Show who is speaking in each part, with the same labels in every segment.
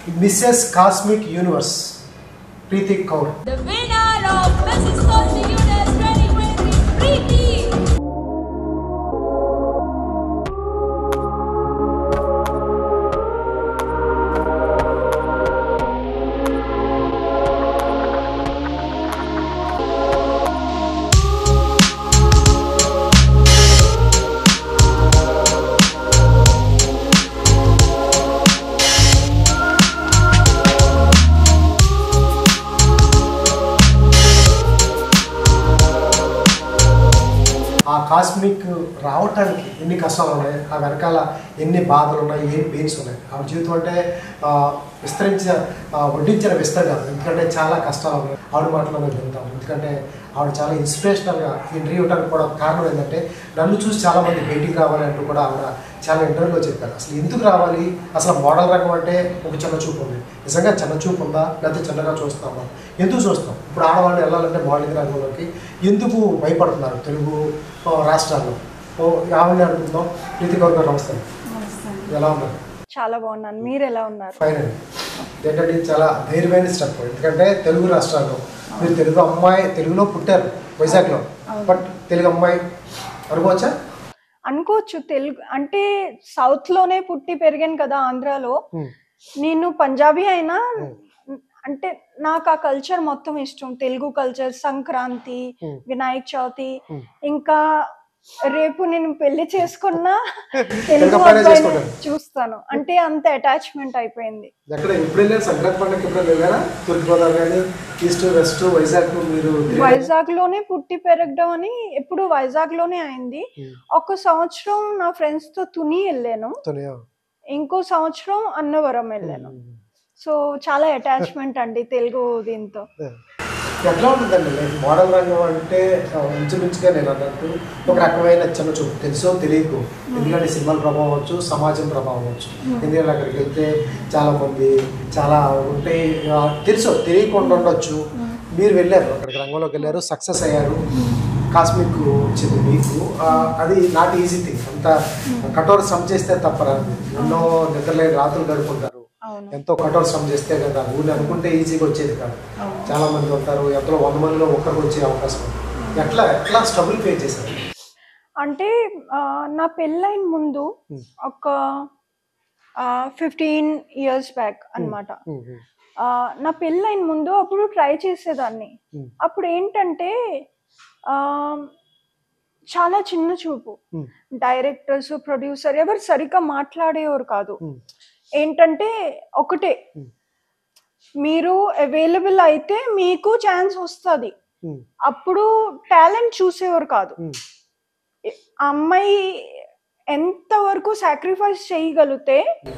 Speaker 1: Missus cosmic universe Preeti Kaur
Speaker 2: The winner of Mrs. Cosmic Universe 2023, Preeti.
Speaker 1: ఆ cosmic రావటానికి ఎన్ని కష్టాలు ఉన్నాయి ఆ వెనకాల ఎన్ని బాధలు ఉన్నాయి ఏం పెయిన్స్ ఉన్నాయి ఆవిడ జీవితం అంటే ఆ, విస్తరించిన ఆ, వడ్డించిన విస్తరణ కాదు ఎందుకంటే చాలా కష్టాలు ఉన్నాయి ఆవిడ మాటలో మేము వింటాం ఎందుకంటే ఆవిడ చాలా ఇన్స్పిరేషనల్గా ఇంటర్వ్యూ ఇవ్వడానికి కూడా కారణం ఏంటంటే నన్ను చూసి చాలా మంది బయటికి రావాలి అంటూ కూడా ఆవిడ చాలా ఇంటర్వ్యూలో చెప్పారు అసలు ఎందుకు రావాలి అసలు మోడల్ రంగం అంటే ఒక చిన్న చూపు ఉంది నిజంగా చిన్న చూపు ఉందా లేకపోతే చిన్నగా చూస్తామా ఎందుకు చూస్తాం ఇప్పుడు ఆడవాళ్ళు వెళ్ళాలంటే మోడలింగ్ రంగంలోకి ఎందుకు భయపడుతున్నారు తెలుగు ఆ, రాష్ట్రాల్లో ఓ ఆవిడని అడుగుతున్నాం ప్రీతి గౌర్ గారు నమస్తే ఎలా ఉన్నారు
Speaker 3: చాలా బాగున్నాను మీరు ఎలా ఉన్నారు
Speaker 1: ఫైన్ అండి ఏంటంటే ఇది చాలా ధైర్యమైన స్టెప్ ఎందుకంటే తెలుగు రాష్ట్రాల్లో మీరు తెలుగు అమ్మాయి తెలుగులో పుట్టారు వైజాగ్లో బట్ తెలుగు అమ్మాయి అనుకోవచ్చా
Speaker 3: అనుకోవచ్చు తెలుగు అంటే సౌత్ లోనే పుట్టి పెరిగాను కదా ఆంధ్రాలో నేను పంజాబీ అయినా అంటే నాకు ఆ కల్చర్ మొత్తం ఇష్టం Telugu culture Sankranti
Speaker 1: Hmm.
Speaker 3: Vinayaka Chavithi
Speaker 1: Hmm.
Speaker 3: ఇంకా రేపు నేను పెళ్లి చేసుకున్నా
Speaker 1: తెలుగు
Speaker 3: తెలుగు
Speaker 1: అబ్బాయినే
Speaker 3: అబ్బాయిని
Speaker 1: చేసుకుంటారు.
Speaker 3: చూస్తాను అంటే అంత అటాచ్మెంట్ అయిపోయింది
Speaker 1: ఎక్కడ ఎప్పుడు వెళ్ళారు సంక్రాంతి పండుగకి ఎప్పుడు వెళ్ళారా తూర్పుగోదావరి కానీ ఈస్ట్ వెస్ట్ వైజాగ్ మీరు తిరిగారా?
Speaker 3: వైజాగ్ లోనే పుట్టి పెరగడం అని ఎప్పుడు వైజాగ్ లోనే అయింది
Speaker 1: Hmm.
Speaker 3: ఒక సంవత్సరం నా ఫ్రెండ్స్ తో తుని వెళ్ళాను
Speaker 1: తొలియా.
Speaker 3: ఇంకో సంవత్సరం అన్నవరం వెళ్ళాను సో చాలా అటాచ్మెంట్ అండి తెలుగు దీంతో
Speaker 1: ఎట్లా ఉంటుందండి లైక్ మోడల్ రంగం అంటే ఆ, ఇంచుమించుగా నేను అన్నట్టు ఒక రకమైన చిన్న చూపు తెలుసో తెలియకు ఎందుకంటే సినిమాల ప్రభావం అవ్వచ్చు సమాజం ప్రభావం అవ్వచ్చు ఎందుకంటే అక్కడికి వెళ్తే చాలా మంది చాలా ఉంటాయి ఆ, తెలుసో తెలియకుండా ఉండొచ్చు మీరు వెళ్ళారు అక్కడికి రంగంలోకి వెళ్ళారు సక్సెస్ అయ్యారు కాస్మిక్ వచ్చింది మీకు ఆ, అది నాట్ ఈజీ థింగ్ అంత కఠోర శ్రమ చేస్తే తప్పరాదు ఎన్నో నిద్రలేని రాత్రులు గడుపుకుంటారు
Speaker 3: అవును
Speaker 1: ఎంతో కఠోర శ్రమ చేస్తే కదా ఊరిని అనుకుంటే ఈజీగా వచ్చేది కాదు
Speaker 3: అవును.
Speaker 1: చాలా మంది ఉంటారు ఎంతో వంద మందిలో ఒక్కరికి వచ్చే అవకాశం ఉంది ఎట్లా ఎట్లా స్ట్రగుల్ ఫేస్ చేశారు
Speaker 3: అంటే ఆ, నా పెళ్ళైన ముందు
Speaker 1: Hmm.
Speaker 3: ఒక ఫిఫ్టీన్ ఇయర్స్ బ్యాక్ అన్నమాట ఆ, నా పెళ్ళైన ముందు అప్పుడు ట్రై చేసేదాన్ని
Speaker 1: Hmm.
Speaker 3: అప్పుడు ఏంటంటే ఆ, చాలా చిన్న చూపు
Speaker 1: Hmm.
Speaker 3: డైరెక్టర్స్ ప్రొడ్యూసర్ ఎవరు సరిగ్గా మాట్లాడేవారు కాదు
Speaker 1: Hmm.
Speaker 3: ఏంటంటే ఒకటే
Speaker 1: Hmm.
Speaker 3: మీరు అవైలబుల్ అయితే మీకు ఛాన్స్ వస్తుంది అప్పుడు టాలెంట్ చూసేవారు కాదు ఆ అమ్మాయి ఎంతవరకు సాక్రిఫైస్ చేయగలిగితే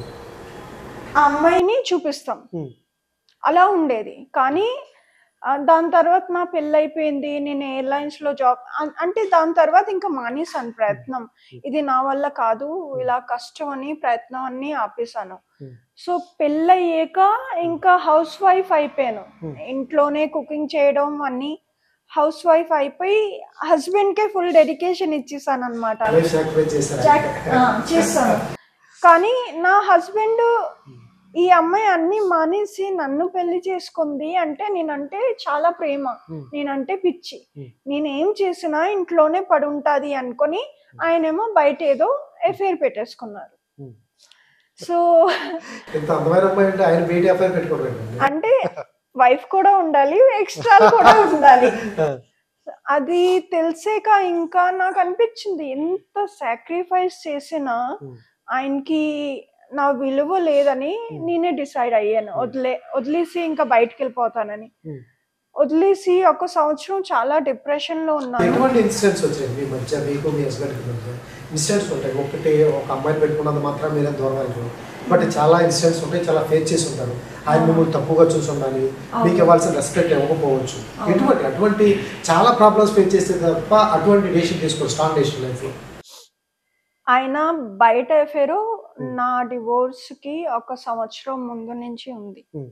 Speaker 3: ఆ అమ్మాయిని చూపిస్తాం అలా ఉండేది కానీ ఆ, దాని తర్వాత నా పెళ్ళి అయిపోయింది నేను ఎయిర్లైన్స్ లో జాబ్ అన్- అంటే దాని తర్వాత ఇంకా మానేసాను ప్రయత్నం ఇది నా వల్ల కాదు ఇలా కష్టం అని ప్రయత్నం అన్ని ఆపేసాను
Speaker 1: Hmm.
Speaker 3: సో పెళ్ళయ్యాక ఇంకా హౌస్ వైఫ్ అయిపోయాను
Speaker 1: Hmm.
Speaker 3: ఇంట్లోనే కుకింగ్ చేయడం అన్ని హౌస్ వైఫ్ అయిపోయి హస్బెండ్ కే ఫుల్ డెడికేషన్ ఇచ్చేసాను అనమాట
Speaker 1: లైఫ్ సాక్రిఫైస్ చేశారు
Speaker 3: చేస్తాను కానీ నా హస్బెండ్ ఈ అమ్మాయి అన్ని మానేసి నన్ను పెళ్లి చేసుకుంది అంటే నేనంటే చాలా ప్రేమ
Speaker 1: Hmm.
Speaker 3: నేనంటే పిచ్చి
Speaker 1: Hmm.
Speaker 3: నేనేం చేసినా ఇంట్లోనే పడి ఉంటది అనుకొని ఆయనేమో బయట ఏదో ఎఫైర్ పెట్టేసుకున్నారు
Speaker 1: Hmm.
Speaker 3: సో
Speaker 1: ఇంత అందమైన అమ్మాయి అంటే ఆయన బ్యూటీ అఫైర్ పెట్టుకోవడం
Speaker 3: అంటే వైఫ్ కూడా ఉండాలి ఎక్స్ట్రా కూడా ఉండాలి అది తెలిసాక ఇంకా నాకు అనిపించింది ఎంత సాక్రిఫైస్ చేసినా
Speaker 1: Hmm.
Speaker 3: ఆయనకి నా విలువ లేదని నేనే డిసైడ్ అయ్యాను వదిలే వదిలేసి ఇంకా బయటకు వెళ్ళిపోతానని
Speaker 1: Hmm.
Speaker 3: వదిలేసి ఒక సంవత్సరం చాలా డిప్రెషన్ లో ఉన్నాను
Speaker 1: ఎటువంటి ఇన్సిడెంట్స్ వచ్చాయి మీ మధ్య మీకు మీ హస్బెండ్ కి మధ్య ఇన్సిడెంట్స్ ఉంటాయి ఒకటి ఒక అమ్మాయిని పెట్టుకున్నంత మాత్రం మీరే దూరం అయిపోయి బట్ చాలా ఇన్సిడెంట్స్ ఉంటాయి చాలా ఫేస్ చేసి ఉంటారు ఆయన మిమ్మల్ని తప్పుగా చూసి ఉండాలి మీకు ఇవ్వాల్సిన రెస్పెక్ట్ ఇవ్వకపోవచ్చు ఎటువంటి అటువంటి చాలా ప్రాబ్లమ్స్ ఫేస్ చేస్తే తప్ప అటువంటి డెసిషన్ తీసుకోవచ్చు స్ట్రాంగ్ డెసిషన్ లైఫ్ లో
Speaker 3: ఆయన బయట ఎఫేరు నా డివోర్స్ కి ఒక సంవత్సరం ముందు నుంచి ఉంది
Speaker 1: Hmm.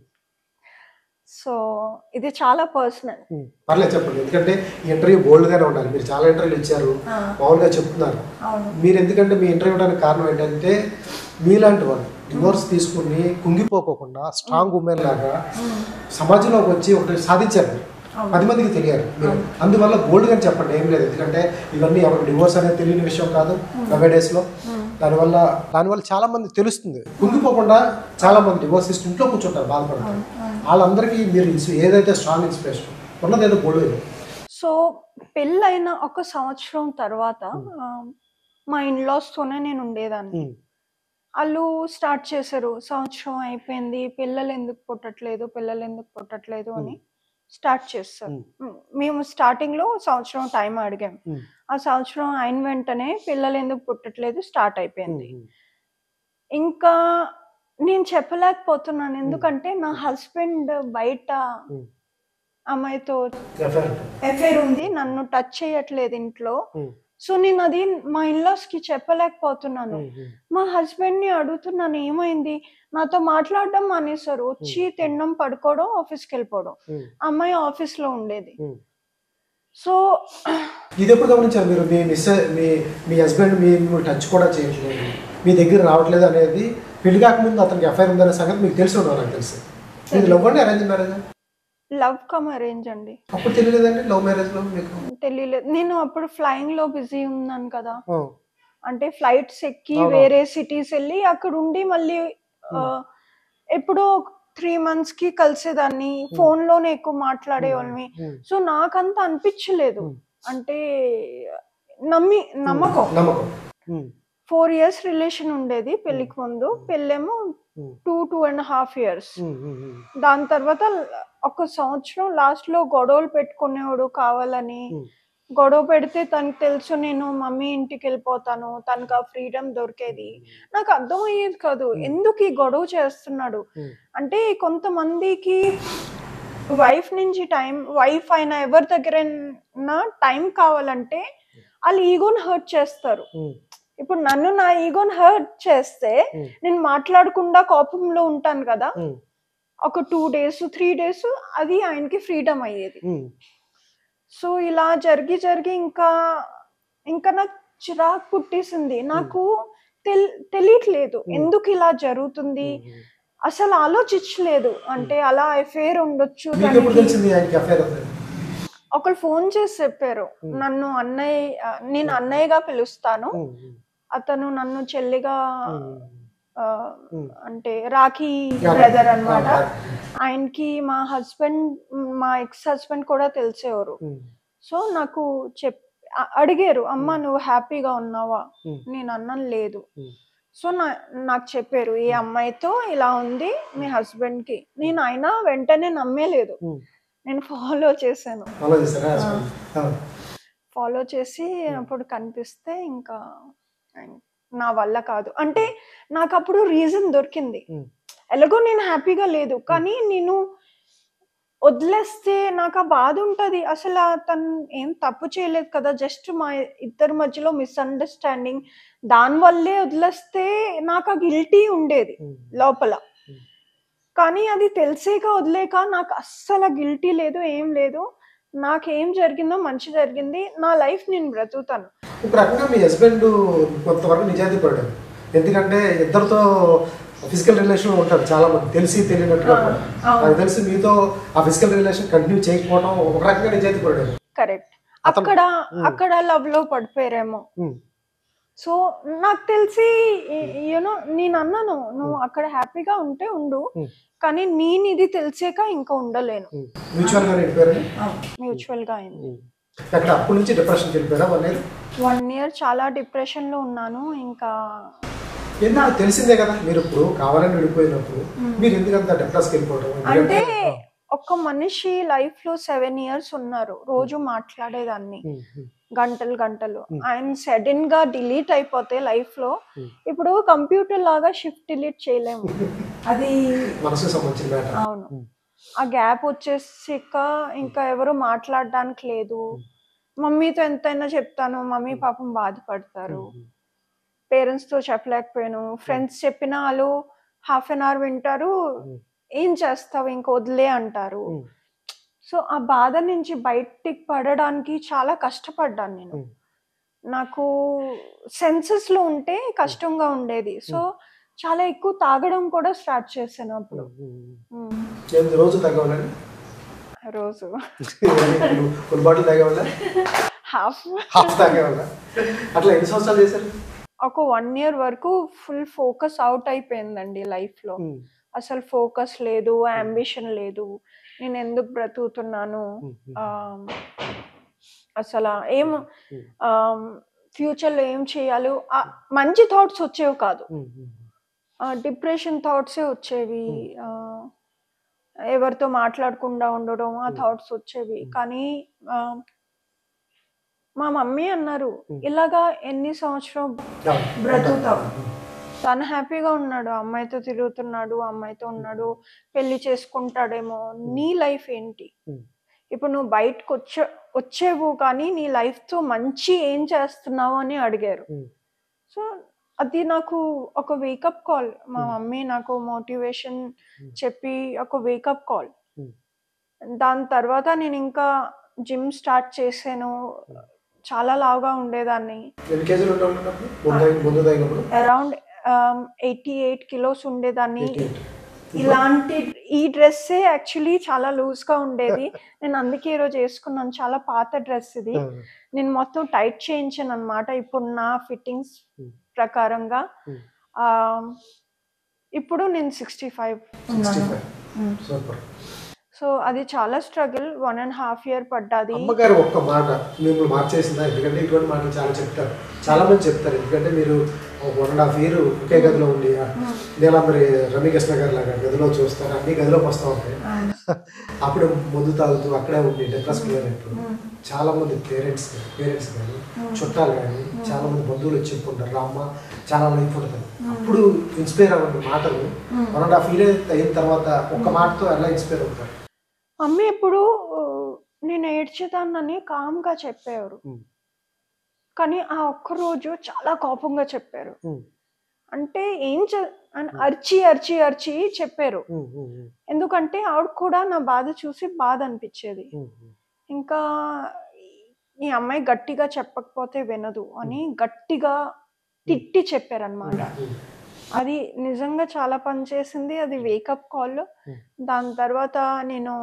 Speaker 3: సో ఇది చాలా పర్సనల్
Speaker 1: పర్లేదు చెప్పండి ఎందుకంటే ఈ ఇంటర్వ్యూ బోల్డ్ గానే ఉండాలి మీరు చాలా ఇంటర్వ్యూలు ఇచ్చారు మామూలుగా చెప్తున్నారు
Speaker 3: అవును
Speaker 1: మీరు ఎందుకంటే మీ ఇంటర్వ్యూ ఇవ్వడానికి కారణం ఏంటంటే మీలాంటి వాళ్ళు డివోర్స్ తీసుకుని కుంగిపోకోకుండా స్ట్రాంగ్ ఉమెన్ లాగా సమాజంలోకి వచ్చి ఒకటి సాధించారు మీరు. పది మందికి తెలియాలి మీరు అందువల్ల గోల్డ్ గాని చెప్పండి ఏం లేదు ఎందుకంటే ఇవన్నీ ఎవరు డివోర్స్ అనేది తెలియని విషయం కాదు నవే డేస్ లో దానివల్ల దానివల్ల చాలా మంది తెలుస్తుంది కుంగిపోకుండా చాలా మంది డివోర్స్ ఇస్తూ ఇంట్లో కూర్చుంటారు బాధపడతారు వాళ్ళందరికీ మీరు ఇన్స్- ఏదైతే స్ట్రాంగ్ ఇన్స్పిరేషన్ ఉన్నది ఏదో గోల్డ్
Speaker 3: సో పెళ్ళైన ఒక సంవత్సరం తర్వాత ఆ, మా ఇన్లాస్తోనే నేను ఉండేదాన్ని వాళ్ళు స్టార్ట్ చేశారు సంవత్సరం అయిపోయింది పిల్లలు ఎందుకు పుట్టట్లేదు పిల్లలు ఎందుకు పుట్టట్లేదు అని స్టార్ట్ చేస్తారు మ్, మేము స్టార్టింగ్ లో సంవత్సరం టైం అడిగాం ఆ సంవత్సరం అయిన వెంటనే పిల్లలు ఎందుకు పుట్టట్లేదు స్టార్ట్ అయిపోయింది ఇంకా నేను చెప్పలేకపోతున్నాను ఎందుకంటే నా హస్బెండ్ బయట
Speaker 1: Hmm.
Speaker 3: అమ్మాయితో ఎఫైర్ ఉంది నన్ను టచ్ చేయట్లేదు ఇంట్లో సో నేను అది మా ఇన్లాస్ కి చెప్పలేకపోతున్నాను మా హస్బెండ్ ని అడుగుతున్నాను ఏమైంది నాతో మాట్లాడడం మానేశారు వచ్చి తినడం పడుకోవడం ఆఫీస్కి వెళ్ళిపోవడం అమ్మాయి ఆఫీస్ లో ఉండేది సో
Speaker 1: ఇది ఎప్పుడు గమనించారు మీరు మీ మిస్ మీ మీ హస్బెండ్ మీ మిమ్మల్ని టచ్ కూడా చేయట్లేదు మీ దగ్గర రావట్లేదు అనేది పెళ్లి కాకముందు అతనికి ఎఫ్ఐఆర్ ఉందనే సంగతి మీకు తెలిసి ఉండవు నాకు తెలిసి ఇది లవ్ అండి arrange marriage
Speaker 3: love come arrange అండి
Speaker 1: అప్పుడు తెలియలేదండి లవ్ మ్యారేజ్ లో మీకు
Speaker 3: తెలియలేదు నేను అప్పుడు ఫ్లైయింగ్ లో బిజీ ఉన్నాను కదా
Speaker 1: ఆ,
Speaker 3: అంటే ఫ్లైట్స్ ఎక్కి
Speaker 1: అవును.
Speaker 3: వేరే సిటీస్ వెళ్ళి అక్కడ ఉండి మళ్ళీ ఆ, ఎప్పుడో త్రీ మంత్స్ కి కలిసేదాన్ని ఫోన్ లోనే ఎక్కువ మాట్లాడేవాళ్ళమి
Speaker 1: ఉమ్,
Speaker 3: సో నాకంత అనిపించలేదు
Speaker 1: ఉమ్.
Speaker 3: అంటే నమ్మి నమ్మకం
Speaker 1: నమ్మకం ఉమ్,
Speaker 3: ఫోర్ ఇయర్స్ రిలేషన్ ఉండేది పెళ్లికి ముందు పెళ్ళేమో
Speaker 1: um,
Speaker 3: two two and half years
Speaker 1: um, um, um,
Speaker 3: దాని తర్వాత ఒక సంవత్సరం లాస్ట్ లో గొడవలు పెట్టుకునేవాడు కావాలని
Speaker 1: ఉమ్.
Speaker 3: గొడవ పెడితే తనకు తెలుసు నేను మమ్మీ ఇంటికి వెళ్ళిపోతాను తనకు ఆ ఫ్రీడమ్ దొరికేది నాకు అర్థమయ్యేది కాదు ఎందుకు ఈ గొడవ చేస్తున్నాడు
Speaker 1: ఉమ్.
Speaker 3: అంటే కొంతమందికి వైఫ్ నుంచి టైం వైఫ్ అయినా ఎవరి దగ్గర టైం కావాలంటే వాళ్ళు ఈగోని హర్ట్ చేస్తారు
Speaker 1: ఉమ్,
Speaker 3: ఇప్పుడు నన్ను నా ఈగోని హర్ట్ చేస్తే
Speaker 1: Hmm.
Speaker 3: నేను మాట్లాడకుండా కోపంలో ఉంటాను కదా
Speaker 1: ఉమ్,
Speaker 3: ఒక టూ డేస్ త్రీ డేస్ అది ఆయనకి ఫ్రీడమ్ అయ్యేది
Speaker 1: ఉమ్,
Speaker 3: సో ఇలా జరిగి జరిగి ఇంకా ఇంకా నాకు చిరాకు పుట్టేసింది నాకు తెల్ తెలియట్లేదు ఎందుకు ఇలా జరుగుతుంది
Speaker 1: ఉమ్.
Speaker 3: అసలు ఆలోచించలేదు అంటే అలా ఎఫేర్ ఉండొచ్చు
Speaker 1: మీకు ఎప్పుడు
Speaker 3: దానికి
Speaker 1: తెలిసింది ఆయనకి ఎఫ్ఐఆర్ ఉంది
Speaker 3: ఒకరు ఫోన్ చేసి చెప్పారు నన్ను అన్నయ్య ఆ, నేను అన్నయ్యగా పిలుస్తాను
Speaker 1: ఉమ్, ఉమ్,
Speaker 3: అతను నన్ను చెల్లిగా
Speaker 1: ఉమ్,
Speaker 3: ఆ,
Speaker 1: ఉమ్.
Speaker 3: అంటే రాఖీ
Speaker 1: Yeah.
Speaker 3: బ్రదర్ అన్నమాట
Speaker 1: Ah,
Speaker 3: ఆయనకి మా హస్బెండ్ మా ఎక్స్ హస్బెండ్ కూడా తెలిసేవారు
Speaker 1: ఉమ్,
Speaker 3: సో నాకు చెప్ అ- అడిగారు అమ్మ నువ్వు హ్యాపీగా ఉన్నావా
Speaker 1: ఉమ్,
Speaker 3: నేను అన్నాను లేదు
Speaker 1: ఉమ్.
Speaker 3: సో నా నాకు చెప్పారు ఈ అమ్మాయితో ఇలా ఉంది మీ హస్బెండ్ కి నేను అయినా వెంటనే నమ్మేలేదు
Speaker 1: ఉమ్.
Speaker 3: నేను ఫాలో చేశాను
Speaker 1: ఫాలో చేశారా husband? ఆ,
Speaker 3: ఫాలో చేసి అప్పుడు కనిపిస్తే ఇంకా నా వల్ల కాదు అంటే నాకు అప్పుడు రీజన్ దొరికింది
Speaker 1: ఉమ్,
Speaker 3: ఎలాగో నేను హ్యాపీగా లేదు కానీ నేను వదిలేస్తే నాకు ఆ బాధ ఉంటది అసలు ఆ తను ఏం తప్పు చేయలేదు కదా జస్ట్ మా ఇద్దరి మధ్యలో మిస్అండర్స్టాండింగ్ దానివల్లే వదిలేస్తే నాకు ఆ గిల్టీ ఉండేది
Speaker 1: ఉమ్,
Speaker 3: లోపల
Speaker 1: ఉమ్.
Speaker 3: కానీ అది తెలిసేక వదిలేక నాకు అస్సలు గిల్టీ లేదు ఏం లేదు నాకేం జరిగిందో మంచి జరిగింది నా లైఫ్ నేను బ్రతుకుతాను
Speaker 1: ఒక రకంగా మీ హస్బెండ్ కొంతవరకు నిజాయితీ పడ్డారు ఎందుకంటే ఇద్దరితో ఫిజికల్ రిలేషన్ ఉంటారు చాలా మంది తెలిసి తెలియనట్టుగా కూడా.
Speaker 3: అవును.
Speaker 1: నాకు తెలిసి మీతో ఆ ఫిజికల్ రిలేషన్ కంటిన్యూ చేయకపోవడం ఒక రకంగా నిజాయితీ పడ్డారు
Speaker 3: కరెక్ట్
Speaker 1: అతను-
Speaker 3: అక్కడ
Speaker 1: ఉమ్.
Speaker 3: అక్కడ లవ్ లో పడిపోయారేమో
Speaker 1: ఉమ్,
Speaker 3: సో నాకు తెలిసి యూనో నేను అన్నాను నువ్వు అక్కడ హ్యాపీగా ఉంటే ఉండు
Speaker 1: ఉమ్,
Speaker 3: కానీ నేను ఇది తెలిసాక ఇంకా ఉండలేను
Speaker 1: ఉమ్. మ్యూచువల్ గా వెళ్ళిపోయారని
Speaker 3: మ్యూచువల్ గా అయింది
Speaker 1: ఉమ్. అక్కడ అప్పటి నుంచి డిప్రెషన్కి వెళ్ళిపోయారా వన్ ఇయర్
Speaker 3: వన్ ఇయర్ చాలా డిప్రెషన్ లో ఉన్నాను ఇంకా
Speaker 1: ఎందుకు తెలిసిందే కదా మీరు ఇప్పుడు కావాలని విడిపోయినప్పుడు మీరు ఎందుకంత డిప్రెస్కి వెళ్ళిపోవడం
Speaker 3: అంటే
Speaker 1: ఎందుకంటే
Speaker 3: ఒక మనిషి లైఫ్ లో సెవెన్ ఇయర్స్ ఉన్నారు రోజు మాట్లాడేదాన్ని
Speaker 1: ఉమ్, ఉమ్,
Speaker 3: గంటలు గంటలు
Speaker 1: Hmm.
Speaker 3: ఆయన సడన్ గా డిలీట్ అయిపోతే లైఫ్ లో
Speaker 1: Hmm.
Speaker 3: ఇప్పుడు కంప్యూటర్ లాగా షిఫ్ట్ డిలీట్ చేయలేము అది
Speaker 1: మనసుకు సంబంధించిన మ్యాటర్
Speaker 3: అవును
Speaker 1: Hmm.
Speaker 3: ఆ గ్యాప్ వచ్చేసాక ఇంకా ఎవరు మాట్లాడడానికి లేదు మమ్మీతో ఎంతైనా చెప్తాను మమ్మీ పాపం బాధపడతారు పేరెంట్స్ తో చెప్పలేకపోయాను ఫ్రెండ్స్ చెప్పిన వాళ్ళు హాఫ్ అన్ అవర్ వింటారు
Speaker 1: Hmm.
Speaker 3: ఏం చేస్తావు ఇంక వదిలే అంటారు
Speaker 1: Hmm.
Speaker 3: సో ఆ బాధ నుంచి బయటికి పడడానికి చాలా కష్టపడ్డాను నేను
Speaker 1: Hmm.
Speaker 3: నాకు సెన్సెస్ లో ఉంటే కష్టంగా ఉండేది సో చాలా ఎక్కువ తాగడం కూడా స్టార్ట్ చేశాను అప్పుడు మ్మ్.
Speaker 1: ఎనిమిది రోజు తగ్గవాలండి
Speaker 3: రోజు
Speaker 1: ఫుల్ బాటిల్ తాగేవాళ్ళ
Speaker 3: హాఫ్
Speaker 1: హాఫ్ తాగేవాళ్ళ అట్లా ఎన్ని సంవత్సరాలు చేశారు
Speaker 3: ఒక వన్ ఇయర్ వరకు ఫుల్ ఫోకస్ అవుట్ అయిపోయిందండి లైఫ్ లో అసలు ఫోకస్ లేదు అంబిషన్ లేదు నేను ఎందుకు బ్రతుకుతున్నాను ఆ, అసలు ఏం ఫ్యూచర్ లో ఏం చేయాలి ఆ, మంచి థాట్స్ వచ్చేవి కాదు డిప్రెషన్ థాట్సే వచ్చేవి ఆ, ఎవరితో మాట్లాడకుండా ఉండడం ఆ
Speaker 1: Hmm.
Speaker 3: థాట్స్ వచ్చేవి
Speaker 1: Hmm.
Speaker 3: కానీ ఆ, మా మమ్మీ అన్నారు
Speaker 1: Hmm.
Speaker 3: ఇలాగా ఎన్ని సంవత్సరం బ్రతుకుతావు. తను హ్యాపీగా ఉన్నాడు అమ్మాయితో తిరుగుతున్నాడు అమ్మాయితో ఉన్నాడు పెళ్లి చేసుకుంటాడేమో నీ లైఫ్ ఏంటి
Speaker 1: Hmm.
Speaker 3: ఇప్పుడు నువ్వు బయటకు వచ్చే వచ్చేవు కానీ నీ లైఫ్ తో మంచి ఏం చేస్తున్నావు అని అడిగారు
Speaker 1: Hmm.
Speaker 3: సో అది నాకు ఒక వేకప్ కాల్ మా
Speaker 1: Hmm.
Speaker 3: మమ్మీ నాకు మోటివేషన్
Speaker 1: Hmm.
Speaker 3: చెప్పి ఒక వేకప్ కాల్
Speaker 1: Hmm.
Speaker 3: దాని తర్వాత నేను ఇంకా జిమ్ స్టార్ట్ చేశాను చాలా లావుగా ఉండేదాన్ని
Speaker 1: ఎన్ని కేజీలు ఉంటావు అప్పుడు ముందు తగిన- ముందు తగినప్పుడు
Speaker 3: అరౌండ్ ఎయిటీ ఎయిట్ కిలోస్ ఉండేదాన్ని
Speaker 1: 88.
Speaker 3: ఇలాంటి ఈ డ్రెస్సే యాక్చువల్లీ చాలా లూజ్ గా ఉండేది నేను అందుకే ఈరోజు వేసుకున్నాను చాలా పాత డ్రెస్ ఇది
Speaker 1: ఆ,
Speaker 3: నేను మొత్తం టైట్ చేయించాను అనమాట ఇప్పుడు నా ఫిట్టింగ్స్
Speaker 1: Hmm.
Speaker 3: ప్రకారంగా
Speaker 1: Hmm.
Speaker 3: ఆ, ఇప్పుడు నేను సిక్స్టీ ఫైవ్
Speaker 1: 65. సూపర్
Speaker 3: సో అది చాలా struggle one and half year పడ్డది
Speaker 1: అమ్మగారు ఒక్క మాట మిమ్మల్ని మార్చేసిందా ఎందుకంటే ఇటువంటి మాటలు చాలా చెప్తారు చాలా మంది చెప్తారు ఎందుకంటే మీరు వన్ అండ్ హాఫ్ ఇయర్ ఒకే గదిలో ఉండి ఇలా మరి రమ్యకృష్ణ గారు లాగా గదిలో చూస్తారు అన్ని గదిలోకి వస్తూ ఉంటాయి అప్పుడు ముందు తాగుతూ అక్కడే ఉండి డిప్రెస్ అయినప్పుడు చాలా మంది పేరెంట్స్ పేరెంట్స్ కానీ చుట్టాలు కానీ చాలా మంది బంధువులు వచ్చి చెప్పుకుంటారు "రా అమ్మ చాలా లైఫ్ ఉంటుంది అప్పుడు ఇన్స్పైర్ అవ్వండి మాటలు వన్ అండ్ హాఫ్ ఇయర్ అయిన తర్వాత ఒక్క మాటతో ఎలా ఇన్స్పైర్ అవుతారు
Speaker 3: మమ్మీ ఇప్పుడు నేను ఏడ్చేదాన్నని కామ్గా చెప్పేవారు
Speaker 1: Hmm.
Speaker 3: కానీ ఆ ఒక్క రోజు చాలా కోపంగా చెప్పారు అంటే ఏం చే అని అరిచి అరిచి అరిచి చెప్పారు ఎందుకంటే ఆవిడ కూడా నా బాధ చూసి బాధ అనిపించేది ఇంకా ఈ అమ్మాయి గట్టిగా చెప్పకపోతే వినదు అని గట్టిగా తిట్టి చెప్పారనమాట అది నిజంగా చాలా పనిచేసింది అది వేకప్ కాల్
Speaker 1: Hmm.
Speaker 3: దాని తర్వాత నేను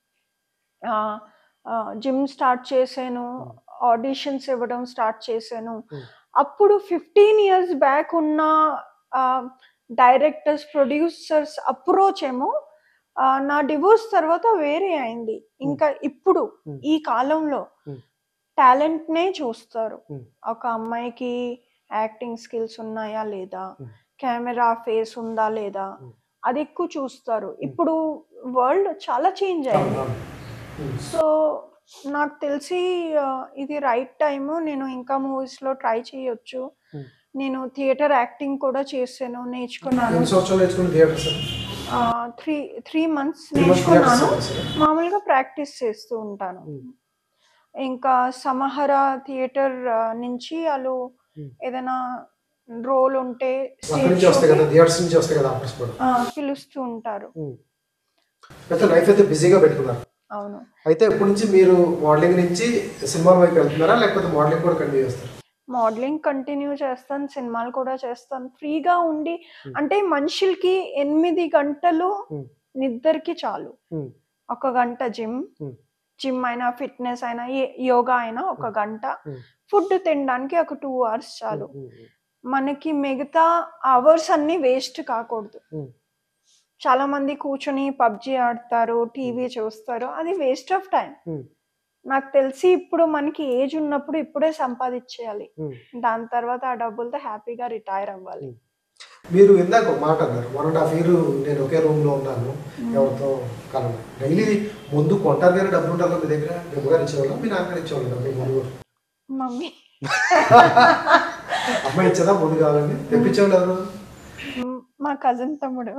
Speaker 3: జిమ్ స్టార్ట్ చేశాను ఆడిషన్స్ ఇవ్వడం స్టార్ట్ చేశాను
Speaker 1: Hmm.
Speaker 3: అప్పుడు ఫిఫ్టీన్ ఇయర్స్ బ్యాక్ ఉన్న డైరెక్టర్స్ ప్రొడ్యూసర్స్ అప్రోచ్ ఏమో ఆ, నా డివోర్స్ తర్వాత వేరే అయింది ఇంకా ఇప్పుడు
Speaker 1: Hmm.
Speaker 3: ఈ కాలంలో
Speaker 1: Hmm.
Speaker 3: టాలెంట్ నే చూస్తారు
Speaker 1: Hmm.
Speaker 3: ఒక అమ్మాయికి యాక్టింగ్ స్కిల్స్ ఉన్నాయా లేదా
Speaker 1: Hmm.
Speaker 3: కెమెరా ఫేస్ ఉందా లేదా
Speaker 1: Hmm.
Speaker 3: అది ఎక్కువ చూస్తారు ఇప్పుడు వరల్డ్ చాలా చేంజ్ అయింది సో నాకు తెలిసి ఆ, ఇది రైట్ టైము నేను ఇంకా మూవీస్ లో ట్రై చేయొచ్చు
Speaker 1: Hmm.
Speaker 3: నేను థియేటర్ యాక్టింగ్ కూడా చేశాను నేర్చుకున్నాను
Speaker 1: ఎన్ని సంవత్సరాలు నేర్చుకుని theatre sir
Speaker 3: three three months
Speaker 1: Three months
Speaker 3: నేర్చుకున్నాను
Speaker 1: practice చేశారా?
Speaker 3: మామూలుగా ప్రాక్టీస్ చేస్తూ ఉంటాను
Speaker 1: Hmm.
Speaker 3: ఇంకా సమహర థియేటర్ నుంచి వాళ్ళు
Speaker 1: Hmm.
Speaker 3: ఏదైనా రోల్ ఉంటే
Speaker 1: అక్కడి
Speaker 3: stage
Speaker 1: నుంచి వస్తాయి కదా
Speaker 3: showకి,
Speaker 1: థియేటర్స్ నుంచి వస్తాయి కదా ఆఫర్స్ కూడా
Speaker 3: ఆ, పిలుస్తూ ఉంటారు
Speaker 1: అయితే లైఫ్ అయితే బిజీగా పెట్టుకున్నారు
Speaker 3: అవును
Speaker 1: అయితే ఇప్పటి నుంచి మీరు మోడలింగ్ నుంచి సినిమాల వైపు వెళ్తున్నారా లేకపోతే మోడలింగ్ కూడా కంటిన్యూ చేస్తారు
Speaker 3: మోడలింగ్ కంటిన్యూ చేస్తాను సినిమాలు కూడా చేస్తాను ఫ్రీగా ఉండి
Speaker 1: Hmm.
Speaker 3: అంటే మనుషులకి ఎనిమిది గంటలు
Speaker 1: Hmm.
Speaker 3: నిద్రకి చాలు
Speaker 1: Hmm.
Speaker 3: ఒక గంట జిమ్
Speaker 1: Hmm.
Speaker 3: జిమ్ అయినా ఫిట్నెస్ అయినా ఏ- యోగా అయినా ఒక గంట
Speaker 1: Hmm.
Speaker 3: ఫుడ్ తినడానికి ఒక టూ అవర్స్ చాలు మనకి మిగతా అవర్స్ అన్ని వేస్ట్ కాకూడదు
Speaker 1: Hmm.
Speaker 3: చాలా మంది కూర్చొని పబ్జి ఆడతారు టీవీ చూస్తారు అది వేస్ట్ ఆఫ్ టైం
Speaker 1: Hmm.
Speaker 3: నాకు తెలిసి ఇప్పుడు మనకి ఏజ్ ఉన్నప్పుడు ఇప్పుడే సంపాదించేయాలి
Speaker 1: Hmm.
Speaker 3: దాని తర్వాత ఆ డబ్బులతో హ్యాపీగా రిటైర్ అవ్వాలి
Speaker 1: మీరు ఇందాక ఒక మాట అన్నారు వన్ అండ్ హాఫ్ ఇయర్ నేను ఒకే రూమ్ లో ఉన్నాను ఎవరితో కలవను డైలీ ముందు కొంటారు కానీ డబ్బులు ఉండాలి మీ దగ్గర మీ అమ్మగారు ఇచ్చేవాళ్ళ మీ నాన్నగారు ఇచ్చేవాళ్ళు డబ్బులు ముందు కూడా?
Speaker 3: మమ్మీ
Speaker 1: అమ్మాయి ఇచ్చేదా ముందు కావాలని తెప్పించేవాళ్ళు ఎవరు
Speaker 3: మ్, మా కజిన్ తమ్ముడు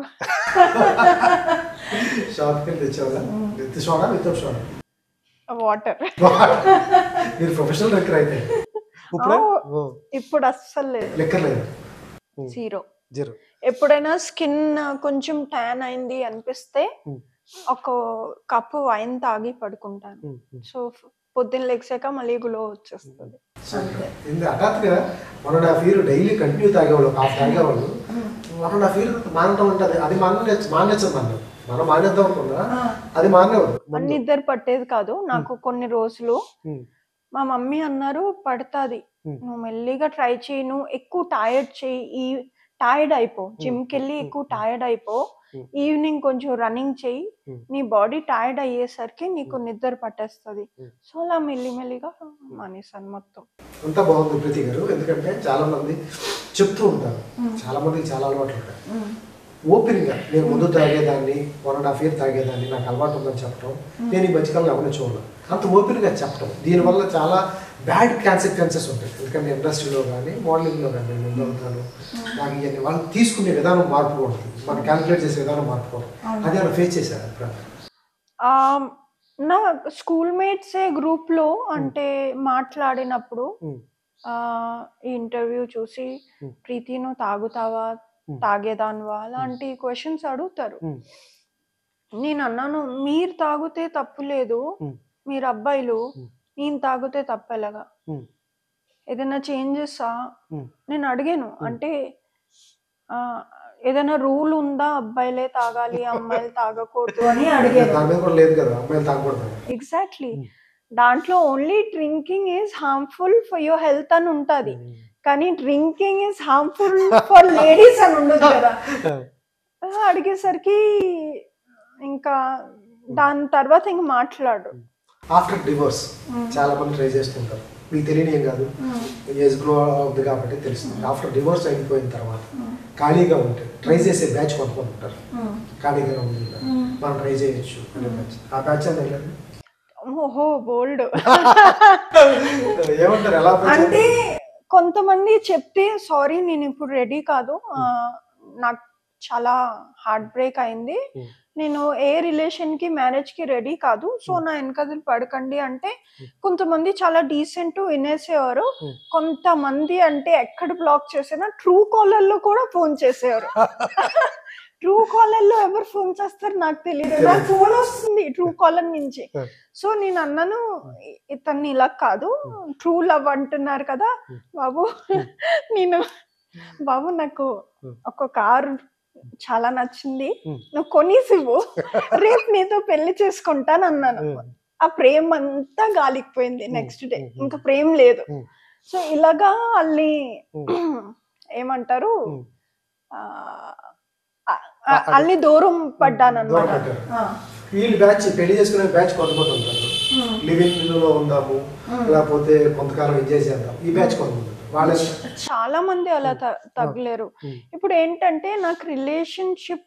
Speaker 1: షాప్కి వెళ్ళి తెచ్చేవాళ్ళ with soda with soda
Speaker 3: water
Speaker 1: మీరు ప్రొఫెషనల్ లెక్కర్ అయితే
Speaker 3: ఇప్పుడే? ఇప్పుడు అస్సలు లేదు
Speaker 1: లెక్కర్ లేదు
Speaker 3: జీరో
Speaker 1: జీరో
Speaker 3: ఎప్పుడైనా స్కిన్ కొంచెం ట్యాన్ అయింది అనిపిస్తే
Speaker 1: Hmm.
Speaker 3: ఒక కప్పు వైన్ తాగి పడుకుంటాను సో పొద్దున్న లెగ్సాక మళ్ళీ గ్లో వచ్చేస్తుంది
Speaker 1: ఇది హఠాత్తుగా one and half year daily continue తాగేవాళ్ళు ఒక హాఫ్ తాగేవాళ్ళు వన్ అండ్ హాఫ్ ఇయర్ మానటం అంటే అది అది మానే మానేచ్చు మనం మనం మానేద్దాం అనుకున్నా అది మానేవాడు
Speaker 3: అన్ని ఇద్దరు పట్టేది కాదు నాకు కొన్ని రోజులు మా మమ్మీ అన్నారు పడుతుంది
Speaker 1: Hmm.
Speaker 3: నువ్వు మెల్లిగా ట్రై చేయి నువ్వు ఎక్కువ టైర్డ్ చేయి ఈ టైర్డ్ అయిపో జిమ్కి వెళ్ళి
Speaker 1: Hmm.
Speaker 3: ఎక్కువ టైర్డ్ అయిపో
Speaker 1: Hmm.
Speaker 3: ఈవినింగ్ కొంచెం రన్నింగ్ చేయి
Speaker 1: Hmm.
Speaker 3: నీ బాడీ టైర్డ్ అయ్యేసరికి నీకు నిద్ర పట్టేస్తుంది
Speaker 1: Hmm.
Speaker 3: సో అలా మెల్లి మెల్లిగా మానేసాను మొత్తం
Speaker 1: అంతా బాగుంది ప్రీతి గారు ఎందుకంటే చాలా మంది చెప్తూ ఉంటారు చాలా మందికి చాలా అలవాట్లు ఉంటాయి ఓపెన్గా నేను ముందు తాగేదాన్ని వన్ అండ్ హాఫ్ ఇయర్ తాగేదాన్ని నాకు అలవాటు ఉందని చెప్పడం నేను ఈ మధ్యకాలంలో ఎవరిని చూడను అంత ఓపెన్గా చెప్పడం దీనివల్ల చాలా బ్యాడ్ కాన్సిక్వెన్సెస్ ఉంటాయి ఎందుకంటే ఇండస్ట్రీలో కానీ మోడలింగ్లో కానీ నేను ముందు అవుతాను నాకు ఇవన్నీ వాళ్ళు తీసుకునే విధానం మార్పుకూడదు మనం క్యాలిక్యులేట్ చేసే విధానం మార్పుకూడదు అది ఆయన ఫేస్ చేశారు అప్పుడు
Speaker 3: ఆ, నా స్కూల్ మేట్సే గ్రూప్ లో అంటే మాట్లాడినప్పుడు ఆ ఈ ఇంటర్వ్యూ చూసి
Speaker 1: Hmm.
Speaker 3: ప్రీతి నువ్వు తాగుతావా
Speaker 1: Hmm.
Speaker 3: తాగేదానివా అలాంటి క్వశ్చన్స్ అడుగుతారు
Speaker 1: Hmm.
Speaker 3: నేను అన్నాను మీరు తాగితే తప్పు లేదు
Speaker 1: Hmm.
Speaker 3: మీరు అబ్బాయిలు
Speaker 1: Hmm.
Speaker 3: నేను తాగితే తప్పు ఎలాగా
Speaker 1: Hmm.
Speaker 3: ఏదైనా చేంజెస్
Speaker 1: Hmm.
Speaker 3: నేను అడిగాను అంటే ఆ, ఏదైనా రూల్ ఉందా అబ్బాయిలే తాగాలి అమ్మాయిలు తాగకూడదు అని అడిగాను
Speaker 1: దాని మీద కూడా లేదు కదా అమ్మాయిలు తాగకూడదు అని.
Speaker 3: Exactly
Speaker 1: Hmm.
Speaker 3: దాంట్లో only drinking is harmful for your health అని ఉంటది కానీ drinking is harmful for ladies అని ఉండదు కదా ఆ, అడిగేసరికి ఇంకా దాని తర్వాత ఇంక మాట్లాడు
Speaker 1: ఆఫ్టర్ డివోర్స్ చాలా మంది ట్రై చేస్తుంటారు మీకు తెలియని ఏం కాదు ఏజ్ గ్రో అవుతుంది కాబట్టి తెలుస్తుంది ఆఫ్టర్ డివోర్స్ అయిపోయిన తర్వాత ఖాళీగా ఉంటే ట్రై చేసే బ్యాచ్ కొంతమంది ఉంటారు ఖాళీగా ఉంది మనం ట్రై చేయొచ్చు అనే బ్యాచ్ ఆ బ్యాచ్ అని వెళ్ళండి
Speaker 3: ఓహో బోల్డ్
Speaker 1: ఏమంటారు ఎలా approach
Speaker 3: అంటే కొంతమంది చెప్తే సారీ నేను ఇప్పుడు రెడీ కాదు ఆ, నాకు చాలా హార్ట్ బ్రేక్ అయింది
Speaker 1: Hmm.
Speaker 3: నేను ఏ రిలేషన్ కి మ్యారేజ్ కి రెడీ కాదు సో నా వెనకదులు పడకండి అంటే కొంతమంది చాలా డీసెంట్ వినేసేవారు
Speaker 1: Hmm.
Speaker 3: కొంతమంది అంటే ఎక్కడ బ్లాక్ చేసినా ట్రూ కాలర్ లో కూడా ఫోన్ చేసేవారు ట్రూ కాలర్ లో ఎవరు ఫోన్ చేస్తారు నాకు తెలియదు నాకు ఫోన్ వస్తుంది ట్రూ కాలర్ నుంచి
Speaker 1: Hmm.
Speaker 3: సో నేను అన్నాను "ఇ- ఇతన్ని ఇలా కాదు ట్రూ లవ్ అంటున్నారు కదా బాబు నేను బాబు నాకు
Speaker 1: Hmm.
Speaker 3: ఒక కారు చాలా నచ్చింది
Speaker 1: Hmm.
Speaker 3: నువ్వు కొనేసివ్వు రేపు నీతో పెళ్లి చేసుకుంటాను అన్నాను
Speaker 1: Hmm.
Speaker 3: ఆ ప్రేమ అంతా గాలికిపోయింది నెక్స్ట్ డే
Speaker 1: Hmm.
Speaker 3: ఇంకా ప్రేమ లేదు
Speaker 1: Hmm.
Speaker 3: సో ఇలాగా వాళ్ళని
Speaker 1: Hmm.
Speaker 3: ఏమంటారు
Speaker 1: Hmm.
Speaker 3: ఆ, ఆ, ఆ, వాళ్ళని దూరం పడ్డాను
Speaker 1: దూరం
Speaker 3: అనమాట
Speaker 1: పెట్టారు. వీళ్ళు బ్యాచ్ పెళ్లి చేసుకునే బ్యాచ్ కొంతమంది ఉంటారు లివింగ్ లో ఉందాము లేకపోతే కొంతకాలం ఎంజాయ్ చేద్దాం ఈ బ్యాచ్ కొంతమంది ఉంటారు వాళ్ళ
Speaker 3: చాలా మంది అలా త- తగ్గలేరు
Speaker 1: Hmm.
Speaker 3: ఇప్పుడు ఏంటంటే నాకు relationship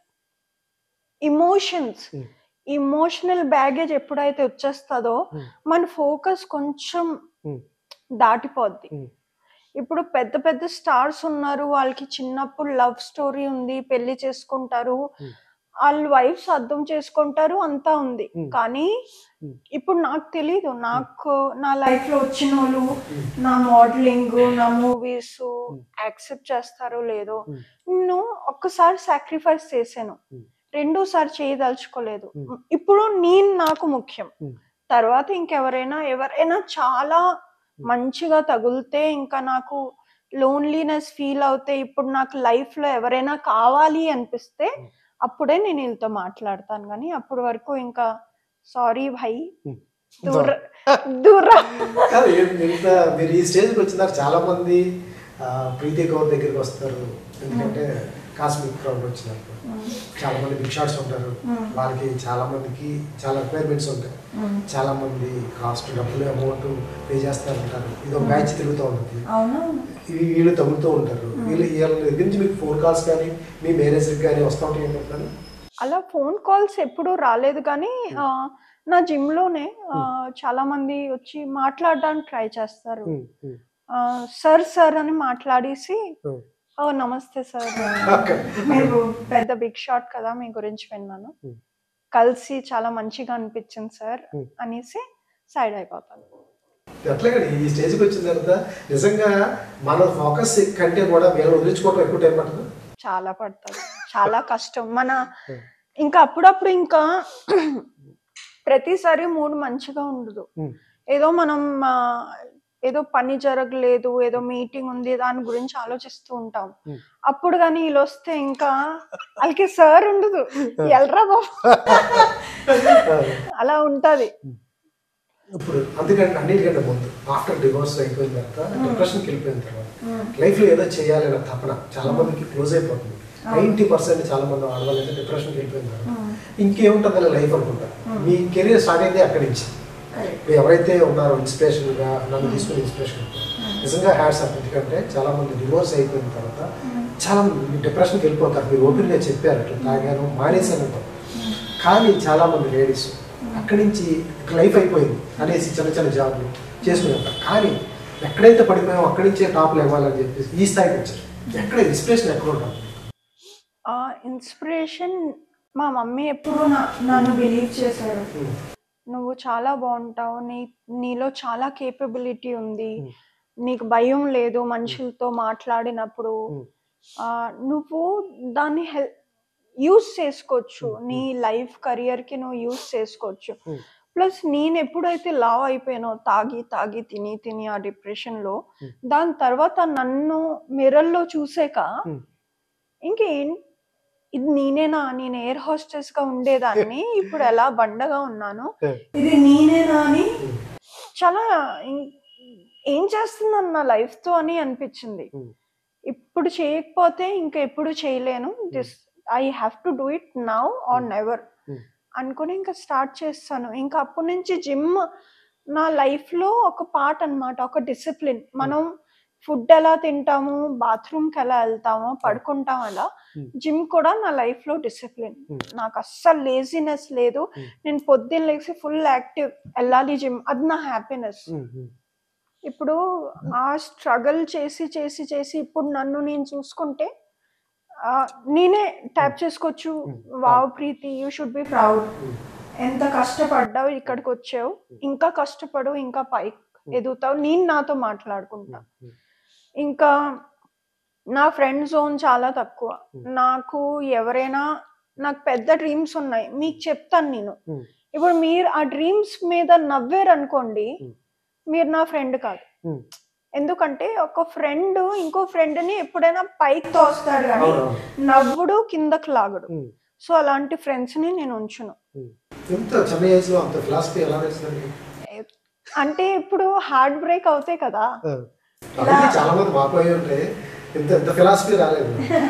Speaker 3: emotions
Speaker 1: Hmm.
Speaker 3: Emotional baggage ఎప్పుడైతే వచ్చేస్తుందో
Speaker 1: Hmm.
Speaker 3: మన ఫోకస్ కొంచెం
Speaker 1: Hmm.
Speaker 3: దాటిపోద్ది
Speaker 1: Hmm.
Speaker 3: ఇప్పుడు పెద్ద పెద్ద స్టార్స్ ఉన్నారు వాళ్ళకి చిన్నప్పుడు లవ్ స్టోరీ ఉంది పెళ్లి చేసుకుంటారు
Speaker 1: Hmm.
Speaker 3: వాళ్ళ వైఫ్స్ అర్థం చేసుకుంటారు అంతా ఉంది
Speaker 1: Hmm.
Speaker 3: కానీ
Speaker 1: Hmm.
Speaker 3: ఇప్పుడు నాకు తెలీదు నాకు నా లైఫ్ లో వచ్చిన వాళ్ళు నా మోడలింగ్ నా మూవీస్ యాక్సెప్ట్ చేస్తారో లేదో
Speaker 1: Hmm.
Speaker 3: నేను ఒక్కసారి సాక్రిఫైస్ చేశాను
Speaker 1: Hmm.
Speaker 3: రెండోసారి చేయదలుచుకోలేదు
Speaker 1: Hmm.
Speaker 3: ఇప్పుడు నేను నాకు ముఖ్యం
Speaker 1: Hmm.
Speaker 3: తర్వాత ఇంకెవరైనా ఎవరైనా చాలా మంచిగా తగులితే ఇంకా నాకు లోన్లీనెస్ ఫీల్ అవుతే ఇప్పుడు నాకు లైఫ్ లో ఎవరైనా కావాలి అనిపిస్తే
Speaker 1: Hmm.
Speaker 3: అప్పుడే నేను వీళ్ళతో మాట్లాడతాను కానీ అప్పటి వరకు ఇంకా సారీ భాయ్
Speaker 1: Hmm.
Speaker 3: దూర దూర
Speaker 1: కాదు, ఏ- ఇంత మీరు ఈ స్టేజ్కి వచ్చినారు చాలా మంది ఆ, ప్రీతి కౌర్ దగ్గరికి వస్తారు ఎందుకంటే కాస్మిక్ క్రౌడ్ వచ్చినప్పుడు చాలా మంది బిగ్ షాట్స్ ఉంటారు
Speaker 3: Hmm.
Speaker 1: వాళ్ళకి చాలా మందికి చాలా రిక్వైర్మెంట్స్ ఉంటాయి చాలా మంది కాస్ట్ డబ్బులు అమౌంట్ పే చేస్తూ ఉంటారు ఇది ఒక బ్యాచ్ తిరుగుతూ ఉంటుంది
Speaker 3: అవునా
Speaker 1: ఇవి వీళ్ళు తగులుతూ ఉంటారు వీళ్ళు వీళ్ళ దగ్గర నుంచి మీకు ఫోన్ కాల్స్ కానీ మీ మేనేజర్కి కానీ వస్తూ ఉంటాయి ఏంటంటారు
Speaker 3: అలా ఫోన్ కాల్స్ ఎప్పుడు రాలేదు కానీ ఆ, నా జిమ్ లోనే ఆ, చాలా మంది వచ్చి మాట్లాడడానికి ట్రై చేస్తారు సార్ సార్ అని మాట్లాడేసి ఓ నమస్తే సార్
Speaker 1: Okay.
Speaker 3: మీరు పెద్ద బిగ్ షాట్ కదా మీ గురించి విన్నాను
Speaker 1: Hmm.
Speaker 3: కలిసి చాలా మంచిగా అనిపించింది సార్
Speaker 1: Hmm.
Speaker 3: అనేసి సైడ్ అయిపోతాను
Speaker 1: అట్లాగే ఈ స్టేజ్కి వచ్చిన తర్వాత నిజంగా మన ఫోకస్ కంటే కూడా వీళ్ళని వదిలించుకోవడం ఎక్కువ టైం పడుతుంది
Speaker 3: చాలా పడుతుంది చాలా కష్టం మన
Speaker 1: Hmm.
Speaker 3: ఇంకా అప్పుడప్పుడు ఇంకా ప్రతిసారి మూడు మంచిగా ఉండదు
Speaker 1: Hmm.
Speaker 3: ఏదో మనం ఆ, ఏదో పని జరగలేదు ఏదో మీటింగ్ ఉంది దాని గురించి ఆలోచిస్తూ ఉంటాం
Speaker 1: Hmm.
Speaker 3: అప్పుడు కానీ వీళ్ళు వస్తే ఇంకా వాళ్ళకి సార్ ఉండదు ఎల్రా బాబు అలా ఉంటది
Speaker 1: ఇప్పుడు అందుకంటే అన్నిటికంటే ముందు ఆఫ్టర్ డివోర్స్ అయిపోయిన తర్వాత డిప్రెషన్కి వెళ్ళిపోయిన తర్వాత లైఫ్ లో ఏదో చేయాలి అనే తపన చాలా మందికి క్లోజ్ అయిపోతుంది నైంటీ పర్సెంట్ చాలా మంది ఆడవాళ్ళు అయితే డిప్రెషన్కి వెళ్ళిపోయిన తర్వాత ఇంకేముంటుంది అనే లైఫ్ అనుకుంటారు మీ కెరీర్ స్టార్ట్ అయింది అక్కడి నుంచి ఇప్పుడు ఎవరైతే ఉన్నారో ఇన్స్పిరేషన్ గా నన్ను తీసుకుని ఇన్స్పిరేషన్ నిజంగా హ్యాడ్స్ అప్ ఎందుకంటే చాలా మంది డివోర్స్ అయిపోయిన తర్వాత చాలా మంది డిప్రెషన్కి వెళ్ళిపోతారు మీరు ఓపెన్ గా చెప్పారు అట్లా తాగాను మానేశాను అంటారు. కానీ చాలా మంది లేడీస్ అక్కడి నుంచి లైఫ్ అయిపోయింది అనేసి చిన్న చిన్న జాబ్లు చేసుకుని ఉంటారు కానీ ఎక్కడైతే పడిపోయామో అక్కడి నుంచే టాప్లో ఇవ్వాలని చెప్పేసి ఈ స్థాయికి వచ్చారు ఎక్కడ ఇన్స్పిరేషన్ ఎక్కడ ఉంటాం
Speaker 3: ఆ ఇన్స్పిరేషన్ మా మమ్మీ ఎప్పుడు నా- నన్ను బిలీవ్ చేశారు నువ్వు చాలా బాగుంటావు నీ నీలో చాలా కేపబిలిటీ ఉంది
Speaker 1: Hmm.
Speaker 3: నీకు భయం లేదు మనుషులతో మాట్లాడినప్పుడు
Speaker 1: Hmm.
Speaker 3: ఆ, నువ్వు దాన్ని హెల్ యూస్ చేసుకోవచ్చు
Speaker 1: Hmm.
Speaker 3: నీ లైఫ్ కెరియర్ కి నువ్వు యూస్ చేసుకోవచ్చు
Speaker 1: Hmm.
Speaker 3: ప్లస్ నేను ఎప్పుడైతే లావ్ అయిపోయానో తాగి తాగి తిని తిని ఆ డిప్రెషన్ లో
Speaker 1: Hmm.
Speaker 3: దాని తర్వాత నన్ను మిర్రర్ లో చూసాక
Speaker 1: Hmm.
Speaker 3: ఇంకేం ఇది నేనేనా నేను ఎయిర్ హోస్టెస్ గా ఉండేదాన్ని ఇప్పుడు ఎలా బండగా ఉన్నాను ఇది నేనేనా అని చాలా ఇం- ఏం చేస్తున్నాను నా లైఫ్ తో అని అనిపించింది
Speaker 1: Hmm.
Speaker 3: ఇప్పుడు చేయకపోతే ఇంకా ఎప్పుడు చేయలేను this I have to do it now or never
Speaker 1: Hmm.
Speaker 3: అనుకుని ఇంకా స్టార్ట్ చేస్తాను ఇంకా అప్పటి నుంచి జిమ్ నా లైఫ్ లో ఒక పార్ట్ అన్నమాట ఒక డిసిప్లిన్ మనం ఫుడ్ ఎలా తింటాము బాత్రూమ్ కి ఎలా వెళ్తామో పడుకుంటాం అలా
Speaker 1: Hmm.
Speaker 3: జిమ్ కూడా నా లైఫ్ లో డిసిప్లిన్
Speaker 1: Hmm.
Speaker 3: నాకు అస్సలు లేజినెస్ లేదు
Speaker 1: Hmm.
Speaker 3: నేను పొద్దున్న లేచి ఫుల్ యాక్టివ్ వెళ్ళాలి జిమ్ అది నా హ్యాపీనెస్ ఇప్పుడు ఆ స్ట్రగల్ చేసి చేసి చేసి ఇప్పుడు నన్ను నేను చూసుకుంటే ఆ, నేనే ట్యాప్ చేసుకోవచ్చు
Speaker 1: Hmm.
Speaker 3: Wow Preethi you should be proud ఎంత కష్టపడ్డావు ఇక్కడికి వచ్చావు ఇంకా కష్టపడు ఇంకా పైకి ఎదుగుతావు నేను నాతో మాట్లాడుకుంటా ఇంకా నా ఫ్రెండ్ జోన్ చాలా తక్కువ
Speaker 1: Hmm.
Speaker 3: నాకు ఎవరైనా నాకు పెద్ద డ్రీమ్స్ ఉన్నాయి మీకు చెప్తాను నేను
Speaker 1: Hmm.
Speaker 3: ఇప్పుడు మీరు ఆ డ్రీమ్స్ మీద నవ్వారు అనుకోండి
Speaker 1: Hmm.
Speaker 3: మీరు నా ఫ్రెండ్ కాదు ఎందుకంటే ఒక ఫ్రెండ్ ఇంకో ఫ్రెండ్ ని ఎప్పుడైనా పైకి తోస్తాడు కానీ నవ్వుడు కిందకి లాగడు సో అలాంటి ఫ్రెండ్స్ ని నేను ఉంచును
Speaker 1: ఎంత చిన్న ఏజ్ లో అంత ఫిలాసఫీ ఎలా తెలిసిందండి
Speaker 3: అంటే ఇప్పుడు హార్ట్ బ్రేక్ అవుతాయి కదా
Speaker 1: అందుకే చాలా మంది మాపోయి ఉంటే ఇంత ఇంత ఫిలాసఫీ రాలేదు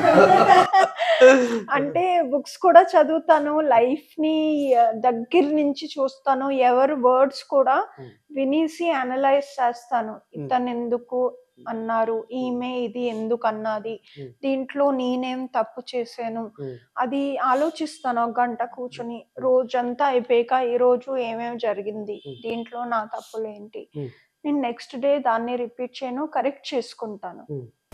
Speaker 3: అంటే బుక్స్ కూడా చదువుతాను లైఫ్ ని ఆ, దగ్గర నుంచి చూస్తాను ఎవరి వర్డ్స్ కూడా
Speaker 1: Hmm.
Speaker 3: వినేసి అనలైజ్ చేస్తాను ఇతను ఎందుకు అన్నారు ఈమె ఇది ఎందుకు అన్నది
Speaker 1: Hmm.
Speaker 3: దీంట్లో నేనేం తప్పు చేశాను
Speaker 1: Hmm.
Speaker 3: అది ఆలోచిస్తాను ఒక గంట కూర్చుని రోజంతా అయిపోయాక ఈ రోజు ఏమేమి జరిగింది
Speaker 1: Hmm.
Speaker 3: దీంట్లో నా తప్పులు ఏంటి
Speaker 1: Hmm.
Speaker 3: నేను నెక్స్ట్ డే దాన్ని రిపీట్ చేయను కరెక్ట్ చేసుకుంటాను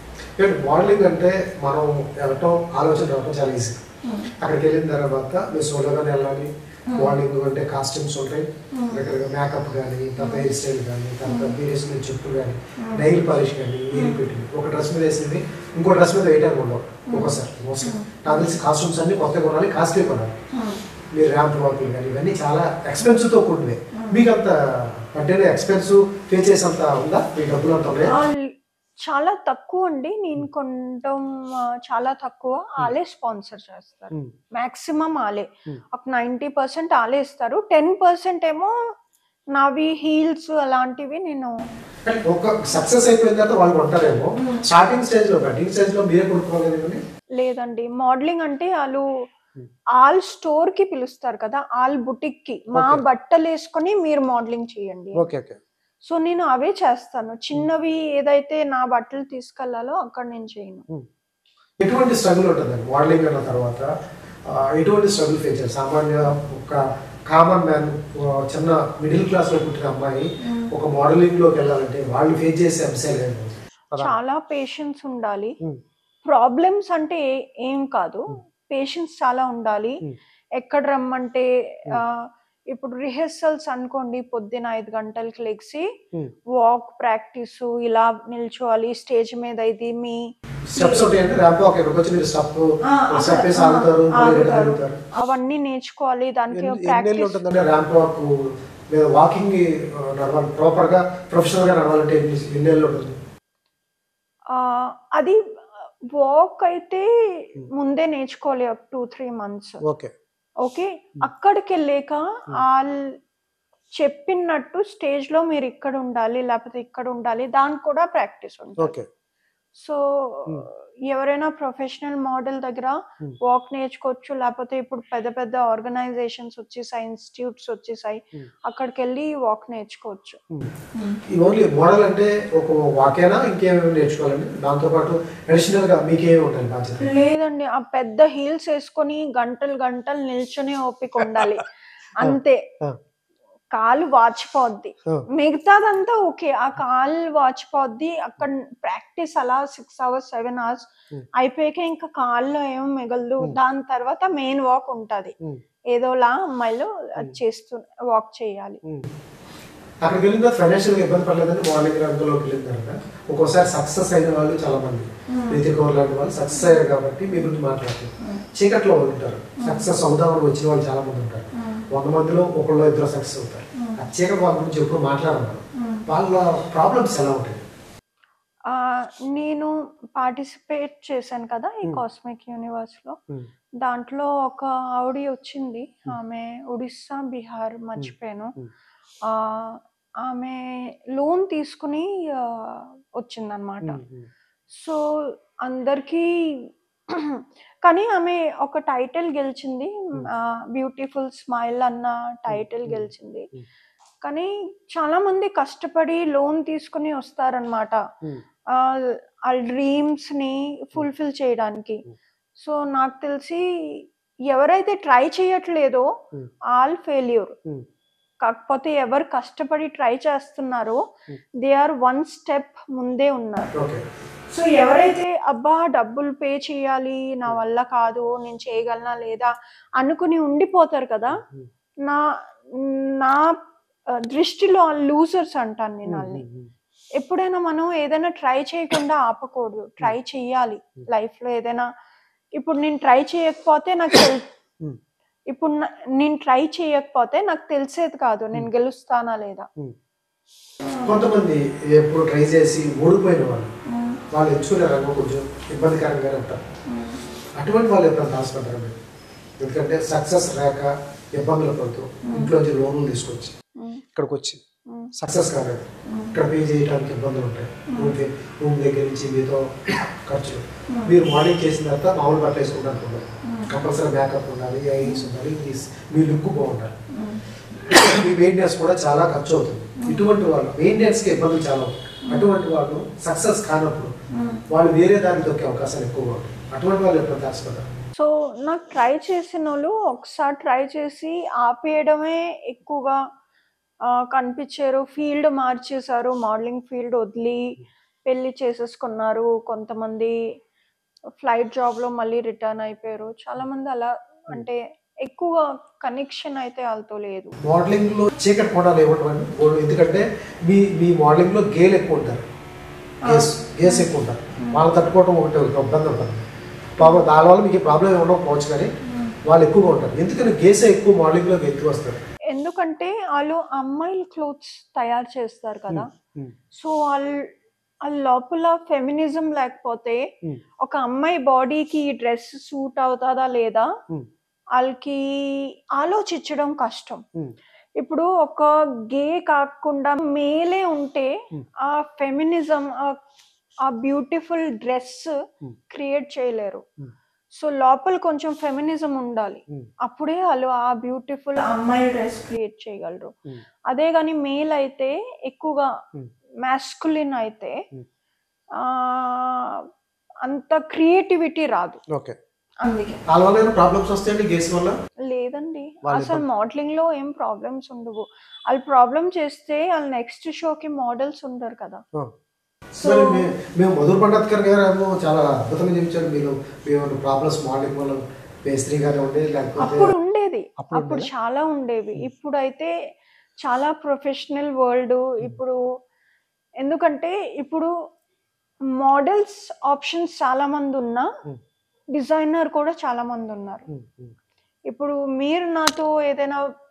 Speaker 1: మోడలింగ్ అంటే మనం వెళ్ళటం ఆలోచన రావటం చాలా ఈజీ అక్కడికి వెళ్ళిన తర్వాత మీరు సోలోగానే వెళ్ళాలి మోడలింగ్ అంటే కాస్ట్యూమ్స్ ఉంటాయి దగ్గర మేకప్ కానీ తర్వాత హెయిర్ స్టైల్ కానీ తర్వాత మీరు వేసుకునే చుట్టూ కానీ నైల్ పాలిష్ కానీ నీళ్ళు పెట్టి ఒక డ్రెస్ మీద వేసింది ఇంకో డ్రెస్ మీద వేయడానికి ఉండవు ఒక్కోసారి మోస్ట్లీ నాకు తెలిసి కాస్ట్యూమ్స్ అన్ని కొత్తగా కొనాలి కాస్ట్లీ కొనాలి మీరు ర్యాంప్ వాకులు కానీ ఇవన్నీ చాలా ఎక్స్పెన్సివ్తో కూడినవి మీకు అంత అంటే ఎక్స్పెన్స్ పే చేసేంత ఉందా మీ డబ్బులు అంత ఉన్నాయా
Speaker 3: ఆ, చాలా తక్కువ అండి నేను కొనడం ఆ, చాలా తక్కువ ఆలే స్పాన్సర్ చేస్తారు మాక్సిమం ఆలే
Speaker 1: Hmm.
Speaker 3: ఒక నైంటీ పర్సెంట్ ఆలే ఇస్తారు టెన్ పర్సెంట్ ఏమో నావి హీల్స్ అలాంటివి నేను
Speaker 1: కానీ ఒక సక్సెస్ అయిపోయిన తర్వాత వాళ్ళు కొంటారేమో స్టార్టింగ్ స్టేజ్ లో కటింగ్ స్టేజ్ లో మీరే కొనుక్కోవాలి
Speaker 3: లేదండి మోడలింగ్ అంటే వాళ్ళు
Speaker 1: Hmm.
Speaker 3: ఆల్ స్టోర్ కి పిలుస్తారు కదా ఆల్ బుటిక్ కి మా
Speaker 1: Okay.
Speaker 3: బట్టలు వేసుకొని మీరు మోడలింగ్ చేయండి
Speaker 1: ఓకే ఓకే
Speaker 3: సో నేను అవే చేస్తాను చిన్నవి ఏదైతే నా బట్టలు తీసుకెళ్లాలో అక్కడ నేను చేయను
Speaker 1: ఎటువంటి స్ట్రగుల్ ఉంటుంది మోడలింగ్ అన్న తర్వాత ఆ, ఎటువంటి స్ట్రగుల్ ఫేస్ చేయాలి సామాన్య ఒక కామన్ మ్యాన్ చిన్న మిడిల్ క్లాస్ లో పుట్టిన అమ్మాయి ఒక మోడలింగ్ లోకి వెళ్ళాలంటే వాళ్ళు ఫేస్ చేసే అంశాలు ఏంటి
Speaker 3: చాలా పేషెన్స్ ఉండాలి
Speaker 1: Hmm.
Speaker 3: ప్రాబ్లమ్స్ అంటే ఏ- ఏం కాదు
Speaker 1: Hmm.
Speaker 3: పేషెన్స్ చాలా ఉండాలి
Speaker 1: Hmm.
Speaker 3: ఎక్కడ రమ్మంటే ఆ, ఇప్పుడు రిహర్సల్స్ అనుకోండి పొద్దున ఐదు గంటలకి లెగిసి
Speaker 1: Hmm.
Speaker 3: వాక్ ప్రాక్టీస్ ఇలా నిల్చోవాలి స్టేజ్ మీద ఇది మీ
Speaker 1: స్టెప్స్ ఉంటాయి అంటే ర్యాంప్ వాక్ ఇక్కడికి వచ్చి మీరు స్టెప్
Speaker 3: ఆ, అక్కడ-
Speaker 1: స్టెప్ వేసి
Speaker 3: ఆ,
Speaker 1: ఆగుతారు మళ్ళీ
Speaker 3: ఆగుతారు.
Speaker 1: తిరుగుతారు
Speaker 3: అవన్నీ నేర్చుకోవాలి దానికి
Speaker 1: ఎన్ని ఎన్ని నెలలు
Speaker 3: ప్రాక్టీస్
Speaker 1: ఉంటుందంటే ర్యాంప్ వాక్ లేదా వాకింగ్ నడవాలి ప్రాపర్గా ప్రొఫెషనల్గా నడవాలంటే ఎన్ని ఎన్నేళ్ళు ఉంటుంది
Speaker 3: ఆ, అది వాక్ అయితే ముందే నేర్చుకోవాలి ఒక two three months
Speaker 1: okay
Speaker 3: okay అక్కడికి వెళ్ళాక వాళ్ళు చెప్పినట్టు స్టేజ్ లో మీరు ఇక్కడ ఉండాలి లేకపోతే ఇక్కడ ఉండాలి దానికి కూడా ప్రాక్టీస్ ఉంటుంది
Speaker 1: ఓకే
Speaker 3: సో ఎవరైనా ప్రొఫెషనల్ మోడల్ దగ్గర
Speaker 1: Hmm.
Speaker 3: వాక్ నేర్చుకోవచ్చు లేకపోతే ఇప్పుడు పెద్ద పెద్ద ఆర్గనైజేషన్స్ వచ్చేసాయి ఇన్స్టిట్యూట్స్ వచ్చేసాయి
Speaker 1: Hmm.
Speaker 3: అక్కడికి వెళ్ళి వాక్ నేర్చుకోవచ్చు
Speaker 1: ఈ ఓన్లీ మోడల్ అంటే ఒక వాకేనా ఇంకేమేమి నేర్చుకోవాలండి దాంతోపాటు అడిషనల్గా మీకేమి ఉంటాయి బాధ్యత
Speaker 3: లేదండి ఆ పెద్ద హీల్స్ వేసుకొని గంటలు గంటలు నిల్చునే ఓపిక ఉండాలి అంతే
Speaker 1: ఆ.
Speaker 3: కాలు వాచిపోద్ది
Speaker 1: ఆ.
Speaker 3: మిగతాదంతా ఓకే ఆ కాలు వాచిపోద్ది అక్కడ ప్రాక్టీస్ అలా six hours seven hours
Speaker 1: Hmm.
Speaker 3: అయిపోయాక ఇంకా కాల్లో ఏం మిగలదు
Speaker 1: Hmm.
Speaker 3: దాని తర్వాత మెయిన్ వాక్ ఉంటది
Speaker 1: Hmm.
Speaker 3: ఏదోలా అమ్మాయిలు అది చేస్తూ వాక్ చేయాలి
Speaker 1: అక్కడికి వెళ్ళిన తర్వాత ఫైనాన్షియల్గా ఇబ్బంది పడలేదని మార్నింగ్ రంగంలోకి వెళ్ళిన తర్వాత ఒక్కోసారి సక్సెస్ అయిన వాళ్ళు చాలా మంది రీతి కౌర్ లాంటి వాళ్ళు సక్సెస్ అయ్యారు కాబట్టి మీ గురించి మాట్లాడుతారు చీకట్లో ఉంటారు సక్సెస్ అవుదామని వచ్చిన వాళ్ళు చాలా మంది ఉంటారు వంద మందిలో ఒకళ్ళు ఇద్దరు సక్సెస్ అవుతారు ఆ చీకటి వాళ్ళ గురించి ఎప్పుడు మాట్లాడరు వాళ్ళ ప్రాబ్లమ్స్ ఎలా ఉంటాయి
Speaker 3: ఆ, నేను పార్టిసిపేట్ చేశాను కదా ఈ కాస్మిక్ యూనివర్స్ లో దాంట్లో ఒక ఆవిడ వచ్చింది ఆమె ఒడిస్సా బీహార్ మర్చిపోయాను
Speaker 1: Hmm.
Speaker 3: ఆ ఆమె లోన్ తీసుకుని ఆ, వచ్చిందనమాట సో అందరికీ కానీ ఆమె ఒక టైటిల్ గెలిచింది బ్యూటిఫుల్ స్మైల్ అన్న టైటిల్
Speaker 1: Hmm.
Speaker 3: గెలిచింది
Speaker 1: Hmm.
Speaker 3: కానీ చాలా మంది కష్టపడి లోన్ తీసుకుని వస్తారనమాట వాళ్ళ డ్రీమ్స్ ని ఫుల్ఫిల్ చేయడానికి
Speaker 1: Hmm.
Speaker 3: సో నాకు తెలిసి ఎవరైతే ట్రై చేయట్లేదో
Speaker 1: Hmm.
Speaker 3: All failure
Speaker 1: Hmm.
Speaker 3: కాకపోతే ఎవరు కష్టపడి ట్రై చేస్తున్నారో
Speaker 1: Hmm.
Speaker 3: They are one step ముందే ఉన్నారు
Speaker 1: ఓకే
Speaker 3: సో ఎవరైతే అబ్బా డబ్బులు పే చేయాలి నా వల్ల కాదు నేను చేయగలనా లేదా అనుకుని ఉండిపోతారు కదా నా నా ఆ, దృష్టిలో లూజర్స్ అంటాను నేను వాళ్ళని ఎప్పుడైనా మనం ఏదైనా ట్రై చేయకుండా ఆపకూడదు ట్రై చెయ్యాలి లైఫ్ లో ఏదైనా ఇప్పుడు నేను ట్రై చేయకపోతే నాకు తెల్-
Speaker 1: Hmm.
Speaker 3: ఇప్పుడు నా- నేను ట్రై చేయకపోతే నాకు తెలిసేది కాదు నేను గెలుస్తానా లేదా
Speaker 1: కొంతమంది ఎప్పుడు ట్రై చేసి ఓడిపోయిన వాళ్ళు వాళ్ళు ఎంచుకునే రంగం కొంచెం ఇబ్బందికరంగానే ఉంటారు అటువంటి వాళ్ళు ఎప్పుడైనా దాచిపెట్టారు మీరు ఎందుకంటే సక్సెస్ రాక ఇబ్బందులు పడుతూ ఇంట్లోంచి లోన్లు తీసుకొచ్చి
Speaker 3: Hmm.
Speaker 1: ఇక్కడికి వచ్చి
Speaker 3: Hmm.
Speaker 1: సక్సెస్ కాలేదు ఇక్కడ పే చేయడానికి ఇబ్బందులు ఉంటాయి రూమ్ ఫీ- రూమ్ దగ్గర నుంచి మీతో ఖర్చులు మీరు మార్నింగ్ చేసిన తర్వాత మామూలు బట్టలు వేసుకుంటారు అనుకున్నారు కంపల్సరీ మేకప్ ఉండాలి ఐస్ ఉండాలి ఈ- మీ లుక్ బాగుండాలి మీ మెయింటెనెన్స్ కూడా చాలా ఖర్చు అవుతుంది ఇటువంటి వాళ్ళు మెయింటెనెన్స్కి ఇబ్బందులు చాలా ఉంటాయి అటువంటి వాళ్ళు సక్సెస్ కానప్పుడు వాళ్ళు వేరే దారి దొక్కే అవకాశాలు ఎక్కువగా ఉంటాయి అటువంటి వాళ్ళు ఎప్పుడు దాచిపోతారు
Speaker 3: సో నాకు ట్రై చేసిన వాళ్ళు ఒకసారి ట్రై చేసి ఆపేయడమే ఎక్కువగా ఆ, కనిపించారు ఫీల్డ్ మార్చేశారు మోడలింగ్ ఫీల్డ్ వదిలి పెళ్లి చేసేసుకున్నారు కొంతమంది ఫ్లైట్ జాబ్ లో మళ్ళీ రిటర్న్ అయిపోయారు చాలా మంది అలా అంటే ఎక్కువ కనెక్షన్ అయితే వాళ్ళతో లేదు
Speaker 1: మోడలింగ్ లో చీకటి కోణాలు ఏమంటారు వాళ్ళు ఎందుకంటే మీ మీ మోడలింగ్ లో గేలు ఎక్కువ ఉంటారు గేస్ గేస్ ఎక్కువ ఉంటారు వాళ్ళు తట్టుకోవడం ఒకటి ఒక ఇబ్బంది ఉంటుంది పాపం దానివల్ల మీకు ప్రాబ్లం ఏమి ఉండకపోవచ్చు కానీ వాళ్ళు ఎక్కువగా ఉంటారు ఎందుకని గేసే ఎక్కువ మోడలింగ్ లోకి ఎక్కువ వస్తారు
Speaker 3: ఎందుకంటే వాళ్ళు అమ్మాయిల క్లోత్స్ తయారు చేస్తారు కదా సో వాళ్ళు వాళ్ళ లోపల ఫెమినిజం లేకపోతే
Speaker 1: Hmm.
Speaker 3: ఒక అమ్మాయి బాడీకి ఈ డ్రెస్ సూట్ అవుతుందా లేదా
Speaker 1: Hmm.
Speaker 3: వాళ్ళకి ఆలోచించడం కష్టం
Speaker 1: Hmm.
Speaker 3: ఇప్పుడు ఒక గే కాకుండా మేలే ఉంటే
Speaker 1: Hmm.
Speaker 3: ఆ ఫెమినిజం ఆ బ్యూటిఫుల్ డ్రెస్
Speaker 1: Hmm.
Speaker 3: క్రియేట్ చేయలేరు
Speaker 1: Hmm.
Speaker 3: సో లోపల కొంచెం ఫెమినిజం ఉండాలి
Speaker 1: Hmm.
Speaker 3: అప్పుడే వాళ్ళు ఆ బ్యూటిఫుల్ అమ్మాయి డ్రెస్ క్రియేట్ చేయగలరు
Speaker 1: Hmm.
Speaker 3: అదే కానీ మేల్ అయితే ఎక్కువగా
Speaker 1: Hmm.
Speaker 3: మాస్కులిన్ అయితే
Speaker 1: Hmm.
Speaker 3: ఆ అంత క్రియేటివిటీ రాదు
Speaker 1: ఓకే
Speaker 3: అందుకే
Speaker 1: వాళ్ళ వల్ల ఏమైనా ప్రాబ్లమ్స్ వస్తాయండి గేస్ వల్ల
Speaker 3: లేదండి
Speaker 1: వాళ్ళ
Speaker 3: అసలు
Speaker 1: ఇబ్బంది-
Speaker 3: మోడలింగ్ లో ఏం ప్రాబ్లమ్స్ ఉండవు వాళ్ళు ప్రాబ్లం చేస్తే వాళ్ళు నెక్స్ట్ షోకి మోడల్స్ ఉండరు కదా
Speaker 1: సరే మే- మేము మధుర్ పండత్కర్ గారు ఏమో చాలా అద్భుతంగా చూపించారు మీరు మేము ప్రాబ్లమ్స్ మోడలింగ్ వల్ల పేస్త్రీ గానే ఉండే లేకపోతే
Speaker 3: అప్పుడు ఉండేది
Speaker 1: అప్పుడు
Speaker 3: అప్పుడు
Speaker 1: ఉండేదా?
Speaker 3: చాలా ఉండేవి ఇప్పుడు అయితే చాలా ప్రొఫెషనల్ వరల్డ్ ఇప్పుడు ఎందుకంటే ఇప్పుడు మోడల్స్ ఆప్షన్స్ చాలా మంది ఉన్నా
Speaker 1: Hmm.
Speaker 3: డిజైనర్ కూడా చాలా మంది ఉన్నారు
Speaker 1: ఉమ్, ఉమ్,
Speaker 3: ఇప్పుడు మీరు నాతో ఏదైనా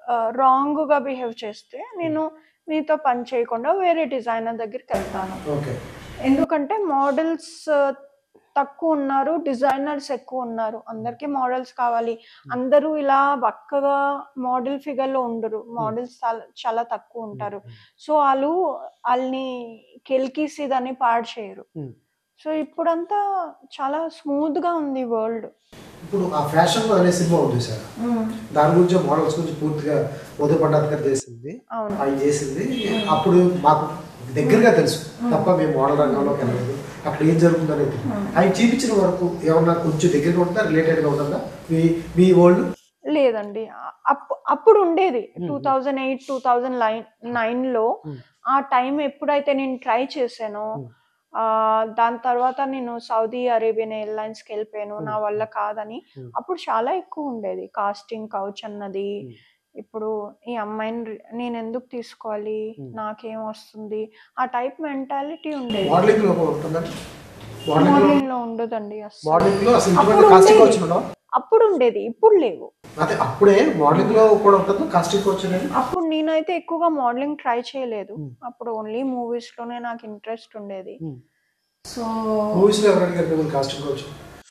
Speaker 3: రాంగ్ గా బిహేవ్ చేస్తే నేను మీతో పని చేయకుండా వేరే డిజైనర్ దగ్గరికి వెళ్తాను
Speaker 1: ఓకే
Speaker 3: ఎందుకంటే మోడల్స్ తక్కువ ఉన్నారు డిజైనర్స్ ఎక్కువ ఉన్నారు అందరికీ మోడల్స్ కావాలి అందరూ ఇలా బక్కగా మోడల్ ఫిగర్ లో ఉండరు మోడల్స్ చాలా తక్కువ ఉంటారు సో వాళ్ళు వాళ్ళని కెలికిసి దాన్ని పాడు చేయరు
Speaker 1: Hmm.
Speaker 3: సో ఇప్పుడంతా చాలా స్మూత్ గా ఉంది వరల్డ్
Speaker 1: ఇప్పుడు ఆ ఫ్యాషన్ అనే సినిమా ఉంది సార్ దాని గురించి మోడల్స్ గురించి పూర్తిగా మధు పండాత్ గారు చేసింది
Speaker 3: అవును
Speaker 1: ఆయన చేసింది అప్పుడు మాకు దగ్గరగా తెలుసు తప్ప మేము మోడల్ రంగంలోకి వెళ్ళలేదు అక్కడ ఏం జరుగుతుందో అనేది తెలియదు. ఆయన చూపించిన వరకు ఏమన్నా కొంచెం దగ్గరగా ఉంటుందా రిలేటెడ్ గా ఉంటుందా మీ మీ వరల్డ్
Speaker 3: లేదండి అప్- అప్పుడు ఉండేది
Speaker 1: Hmm.
Speaker 3: Two thousand eight two thousand nine లో
Speaker 1: Hmm.
Speaker 3: ఆ టైం ఎప్పుడైతే నేను ట్రై చేశానో
Speaker 1: Hmm.
Speaker 3: ఆ దాని తర్వాత నేను సౌదీ అరేబియన్ ఎయిర్లైన్స్ కి వెళ్ళిపోయాను
Speaker 1: Hmm.
Speaker 3: నా వల్ల కాదని
Speaker 1: Hmm.
Speaker 3: అప్పుడు చాలా ఎక్కువ ఉండేది కాస్టింగ్ కౌచ్ అన్నది
Speaker 1: Hmm.
Speaker 3: ఇప్పుడు ఈ అమ్మాయిని రి- నేను ఎందుకు తీసుకోవాలి
Speaker 1: Hmm.
Speaker 3: నాకేం వస్తుంది ఆ టైప్ మెంటాలిటీ ఉండేది
Speaker 1: మోడలింగ్ లో ఉంటుందండి మోడలింగ్ లో
Speaker 3: మోడలింగ్ లో ఉండదండి అసలు
Speaker 1: మోడలింగ్ లో అసలు
Speaker 3: అప్పుడు
Speaker 1: ఇటువంటి కాస్టింగ్
Speaker 3: ఉండేది.
Speaker 1: వచ్చిన
Speaker 3: అప్పుడు ఉండేది ఇప్పుడు లేవు
Speaker 1: అదే అప్పుడే మోడలింగ్ లో కూడా ఉంటుంది కాస్టింగ్ వచ్చింది
Speaker 3: అప్పుడు నేనైతే ఎక్కువగా మోడలింగ్ ట్రై చేయలేదు
Speaker 1: Hmm.
Speaker 3: అప్పుడు ఓన్లీ మూవీస్ లోనే నాకు ఇంట్రెస్ట్ ఉండేది
Speaker 1: Hmm.
Speaker 3: సో
Speaker 1: మూవీస్ లో ఎవరు అడిగారు మిమ్మల్ని కాస్టింగ్ కోచ్